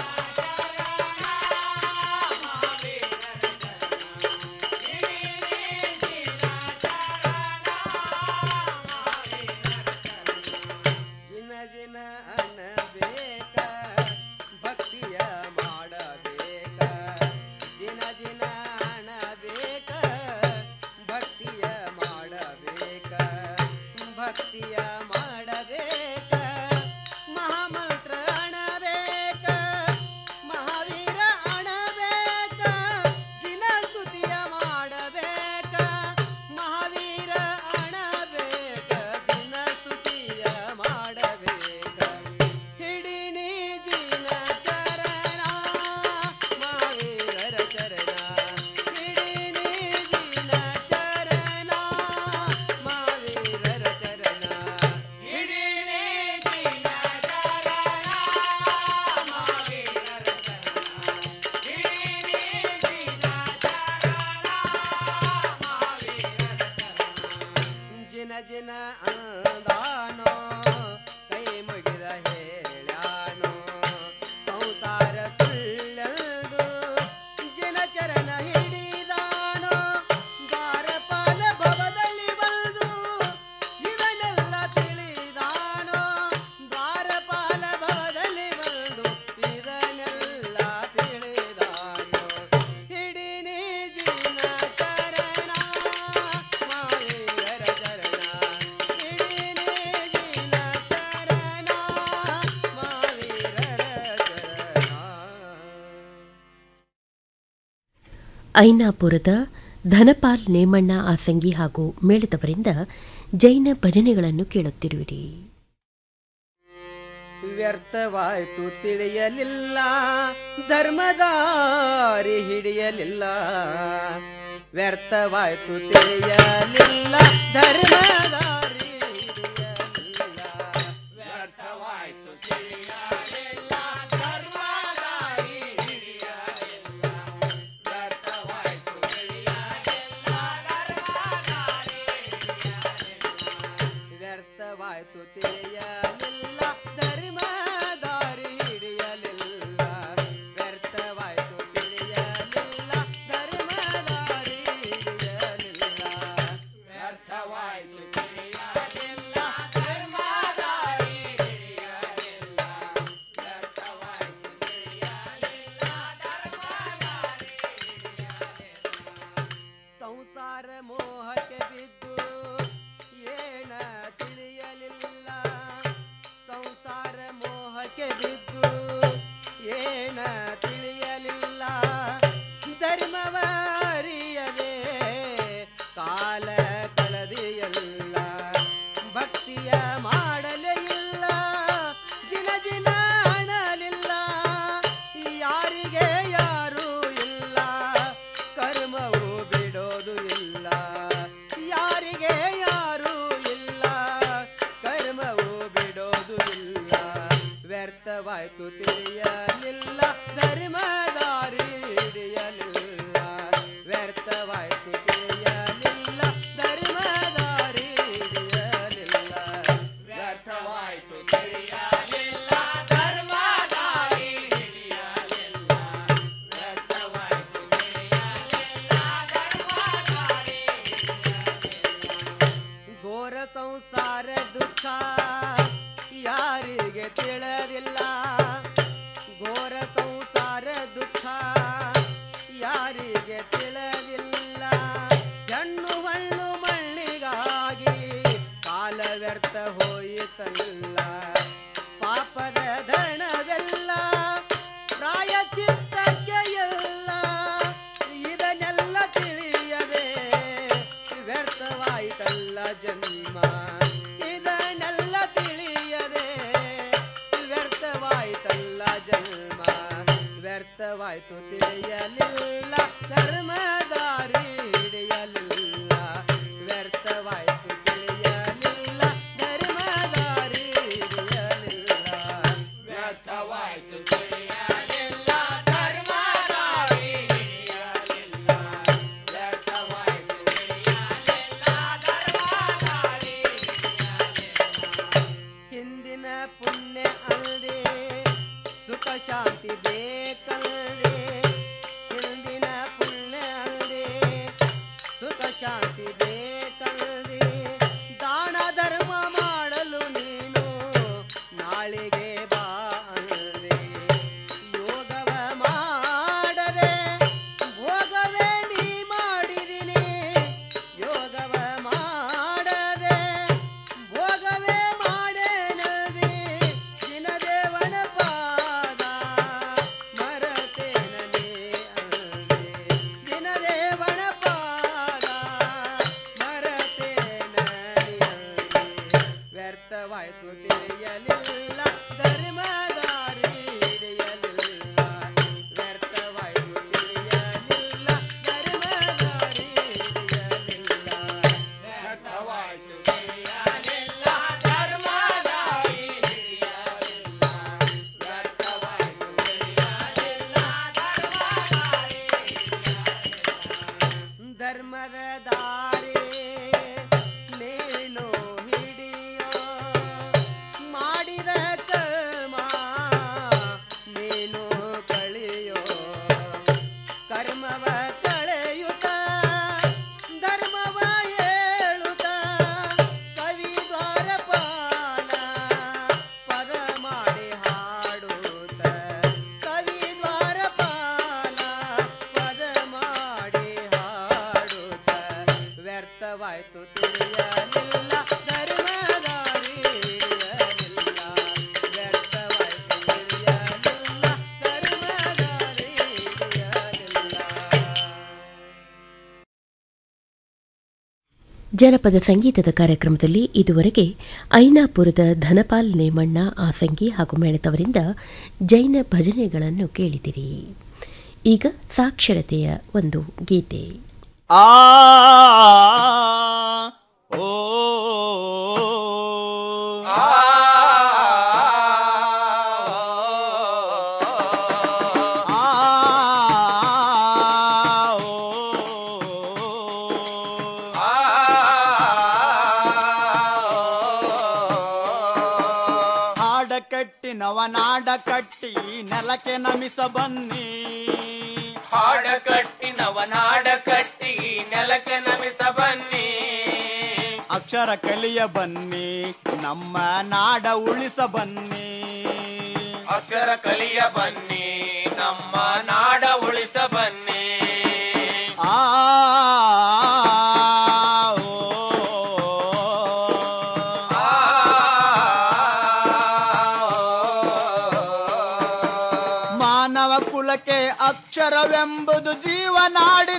ಜಿನ ಜಿನ ಅನ್ನಬೇಕ ಭಕ್ತಿಯ ಮಾಡಬೇಕ ಜಿನ ಜಿನ ಅನ್ನಬೇಕ ಭಕ್ತಿಯ ಮಾಡಬೇಕ ಭಕ್ತಿಯ ಮಾಡಬೇಕ ಮಹಾಮಂತ್ರ ಅಣಬೇಕ ಮಹಾವೀರ ಅಣಬೇಕ ಜಿನ ಸ್ತುತಿಯ ಮಾಡಬೇಕ ಮಹಾವೀರ ಅಣಬೇಕ ಜಿನ ಸ್ತುತಿಯ ಮಾಡಬೇಕ ಹಿಡಿನಿ ಜಿನ ಚರಣ ಮಹಾವೀರರ ಚರಣ ಹಿಡಿನಿ ಜಿನ ಚರಣ ಮಹಾವೀರರ ಚರಣ ಹಿಡಿನಿ ಜಿನ ಜಿನ ಜಿನ ಅಂದಾನೋ ಕೈ ಮುಗಿದ ಹೇಳ್ಯಾನೋ ಸಂಸಾರ ಸುಳ್ಳದು ಜಿನ ಚರಣ ಹಿಡಿದಾನೋ ದ್ವಾರಪಾಲ ಭವದಲ್ಲಿ ಬಂದು ಇದನ್ನೆಲ್ಲ ತಿಳಿದಾನೋ ದ್ವಾರಪಾಲ ಭವದಲ್ಲಿ ಬಂದು ಇದನ್ನೆಲ್ಲ ತಿಳಿದಾನೋ ಹಿಡಿನಿ ಜಿನ ಚರಣ ಮಾವೀರರ ಚರಣ ಹಿಡಿನಿ ಜಿನ ಚರಣ ಮಾವೀರರ ಚರಣ ಐನಾಪುರದ ಧನಪಾಲ್ ನೇಮಣ್ಣ ಆಸಂಗಿ ಹಾಗೂ ಮೇಳದವರಿಂದ ಜೈನ ಭಜನೆಗಳನ್ನು ಕೇಳುತ್ತಿರುವಿರಿ ವ್ಯರ್ಥವಾಯ್ತು ತಿಳಿಯಲಿಲ್ಲ ಧರ್ಮದಾರಿ ಹಿಡಿಯಲಿಲ್ಲ ವ್ಯರ್ಥವಾಯ್ತು ತಿಳಿಯಲಿಲ್ಲ ಧರ್ಮದಾರಿ ಹಿಡಿಯಲಿಲ್ಲ ವ್ಯರ್ಥವಾಯ್ತು ತಿಳಿಯಲಿಲ್ಲ ಧರ್ಮದಾರಿ ಹಿಡಿಯಲಿಲ್ಲ ವ್ಯರ್ಥವಾಯ್ತು ತಿಳಿಯಲಿಲ್ಲ ಧರ್ಮದಾರಿ ಹಿಡಿಯಲಿಲ್ಲ ವ್ಯರ್ಥವಾಯ್ತು ತಿಳಿಯಲಿಲ್ಲ ಧರ್ಮದಾರಿ ಹಿಡಿಯಲಿಲ್ಲ ಸಂಸಾರ ಮೋಹಕ್ಕೆ ಬಿದ್ದು ಏನ ತಿಳಿಯಲಿಲ್ಲ ಸಂಸಾರ ಮೋಹಕ್ಕೆ ಬಿದ್ದು ಏನ ತಿಳಿಯಲಿಲ್ಲ ಧರ್ಮವ ಅರಿಯದೆ ಕಾಲ ಕಳೆದಿಯಲ್ಲ ಭಕ್ತಿಯ ಮಾಡಲೇ ಇಲ್ಲ ಜಿನ ಜಿನ ಅಣಲಿಲ್ಲ ಯಾರಿಗೆ ಯಾರೂ ಇಲ್ಲ ಕರ್ಮವು ಬಿಡೋದು ಇಲ್ಲ ಯಾರಿಗೆ ಯಾರೂ ಇಲ್ಲ ಕರ್ಮವು ಬಿಡೋದು ಇಲ್ಲ ವ್ಯರ್ಥವಾಯ್ತು ತಿಳಿಯಲಿಲ್ಲ ಧರ್ಮದಾರಿ ಹಿಡಿಯಲಿಲ್ಲ ವ್ಯರ್ಥವಾಯ್ತು ತಿಳಿಯಲಿಲ್ಲ ಧರ್ಮದಾರಿ ಹಿಡಿಯಲಿಲ್ಲ ವ್ಯರ್ಥವಾಯ್ತು ತಿಳಿಯಲಿಲ್ಲ ಧರ್ಮದಾರಿ ಹಿಡಿಯಲಿಲ್ಲ ವ್ಯರ್ಥವಾಯ್ತು ತಿಳಿಯಲಿಲ್ಲ ಧರ್ಮದಾರಿ ಘೋರ ಸಂಸಾರ ದುಃಖ ಯಾರಿಗೆ ತಿಳಿದಿಲ್ಲ ಘೋರ ಸಂಸಾರ ದುಃಖ ಯಾರಿಗೆ ತಿಳಿದಿಲ್ಲ ಹೆಣ್ಣು ಹಣ್ಣು ಮಳ್ಳಿಗಾಗಿ ಕಾಲ ವ್ಯರ್ಥ ಹೋಯಿತಲ್ಲ ಪಾಪದ ಧನವೆಲ್ಲ ಪ್ರಾಯಚಿತ್ತಕ್ಕೆ ಎಲ್ಲ ಇದನ್ನೆಲ್ಲ ತಿಳಿಯದೆ ವ್ಯರ್ಥವಾಯಿತಲ್ಲ ಜನ್ಮ ಇದನ್ನೆಲ್ಲ ತಿಳಿಯದೆ ವ್ಯರ್ಥವಾಯಿತಲ್ಲ ಜನ್ಮ ವ್ಯರ್ಥವಾಯ್ತು ತಿಳಿಯಲಿಲ್ಲ ಧರ್ಮದಾರಿ ಹಿಡಿಯಲಿಲ್ಲ ವ್ಯರ್ಥವಾಯ್ತು ತಿಳಿಯಲಿಲ್ಲ ಧರ್ಮದಾರಿ ಹಿಡಿಯಲಿಲ್ಲ ವ್ಯರ್ಥವಾಯ್ತು ತಿಳಿಯಲಿಲ್ಲ ಧರ್ಮದಾರಿ ಹಿಡಿಯಲಿಲ್ಲ ವ್ಯರ್ಥವಾಯ್ತು ತಿಳಿಯಲಿಲ್ಲ ಧರ್ಮದಾರಿ ಹಿಂದಿನ ಪುಣ್ಯ ಅಲ್ಲದೆ ಸುಖ ಶಾಂತಿ ಬೇಕಲ್ಲದೆ ಹಿಂದಿನ ಪುಣ್ಯ ಅಲ್ಲದೆ ಸುಖ ಶಾಂತಿ ಬೇಕಲ್ಲದೆ ದಾನ ಧರ್ಮ ಮಾಡಲು ನೀನು ನಾಳೆಗೆ ಬಾ ಅಲ್ಲದೆ ಯೋಗವ ಮಾಡದೆ ಭೋಗವೇ ನೀ ಮಾಡಿದಿನಿ ಯೋಗವ ಮಾಡದೆ ಭೋಗವೇ ಮಾಡೇನದಿ ದಿನದೇವನ ಪಾದ ಮರತೇನನೆ ಅಲ್ಲದೆ ದಿನದೇವನ ಪಾದ ಮರತೇನನೆ ಅಲ್ಲದೆ ವ್ಯರ್ಥವಾಯ್ತು ತಿಳಿಯಲಿಲ್ಲ ಧರ್ಮದಾರಿ ಹಿಡಿಯಲಿಲ್ಲ ವ್ಯರ್ಥವಾಯ್ತು ತಿಳಿಯಲಿಲ್ಲ ಧರ್ಮದಾರಿ ಹಿಡಿಯಲಿಲ್ಲ ವ್ಯರ್ಥವಾಯ್ತು ತಿಳಿಯಲಿಲ್ಲ ಧರ್ಮದಾರಿ ಹಿಡಿಯಲಿಲ್ಲ ವ್ಯರ್ಥವಾಯ್ತು ತಿಳಿಯಲಿಲ್ಲ ಧರ್ಮದಾರಿ ಧರ್ಮದ ದಾರಿ ನೇನು ಹಿಡಿಯೋ ಮಾಡಿದ ಕರ್ಮ ನೀನು ಕಳೆಯೋ ಕರ್ಮವ ಕಳೆಯುತ್ತ ಧರ್ಮವ ಹೇಳುತ್ತ ಕವಿ ದ್ವಾರಪಾಲ ಪದ ಮಾಡಿ ಹಾಡುತ್ತ ಕವಿ ದ್ವಾರಪಾಲ ಪದ ಮಾಡಿ ಹಾಡುತ್ತ ವ್ಯರ್ಥವಾಯ್ತು ತಿಳಿಯಲಿಲ್ಲ ಧರ್ಮದಾರಿ ಹಿಡಿಯಲಿಲ್ಲ ವ್ಯರ್ಥವಾಯ್ತು ತಿಳಿಯಲಿಲ್ಲ ಧರ್ಮದಾರಿ ಹಿಡಿಯಲಿಲ್ಲ ಜನಪದ ಸಂಗೀತದ ಕಾರ್ಯಕ್ರಮದಲ್ಲಿ ಇದುವರೆಗೆ ಐನಾಪುರದ ಧನಪಾಲ್ ನೇಮಣ್ಣ ಆಸಂಗಿ ಹಾಗೂ ಮೇಳದವರಿಂದ ಜೈನ ಭಜನೆಗಳನ್ನು ಕೇಳಿದಿರಿ ಈಗ ಸಾಕ್ಷರತೆಯ ಒಂದು ಗೀತೆ ಆ ಓ ಹಾಡ ಕಟ್ಟಿ ನವನಾಡ ಕಟ್ಟಿ ನೆಲಕ್ಕೆ ನಮಿಸ ಬನ್ನಿ ಹಾಡ ಕಟ್ಟಿ ನವನಾಡ ಕಟ್ಟಿ ನೆಲಕ್ಕೆ ನಮಿಸ ಬನ್ನಿ ಅಕ್ಷರ ಕಲಿಯ ಬನ್ನಿ ನಮ್ಮ ನಾಡ ಉಳಿಸ ಬನ್ನಿ ಅಕ್ಷರ ಕಲಿಯ ಬನ್ನಿ ನಮ್ಮ ನಾಡ ಉಳಿಸ ಬನ್ನಿ ಆ ಅಕ್ಷರವೆಂಬುದು ಜೀವನಾಡಿ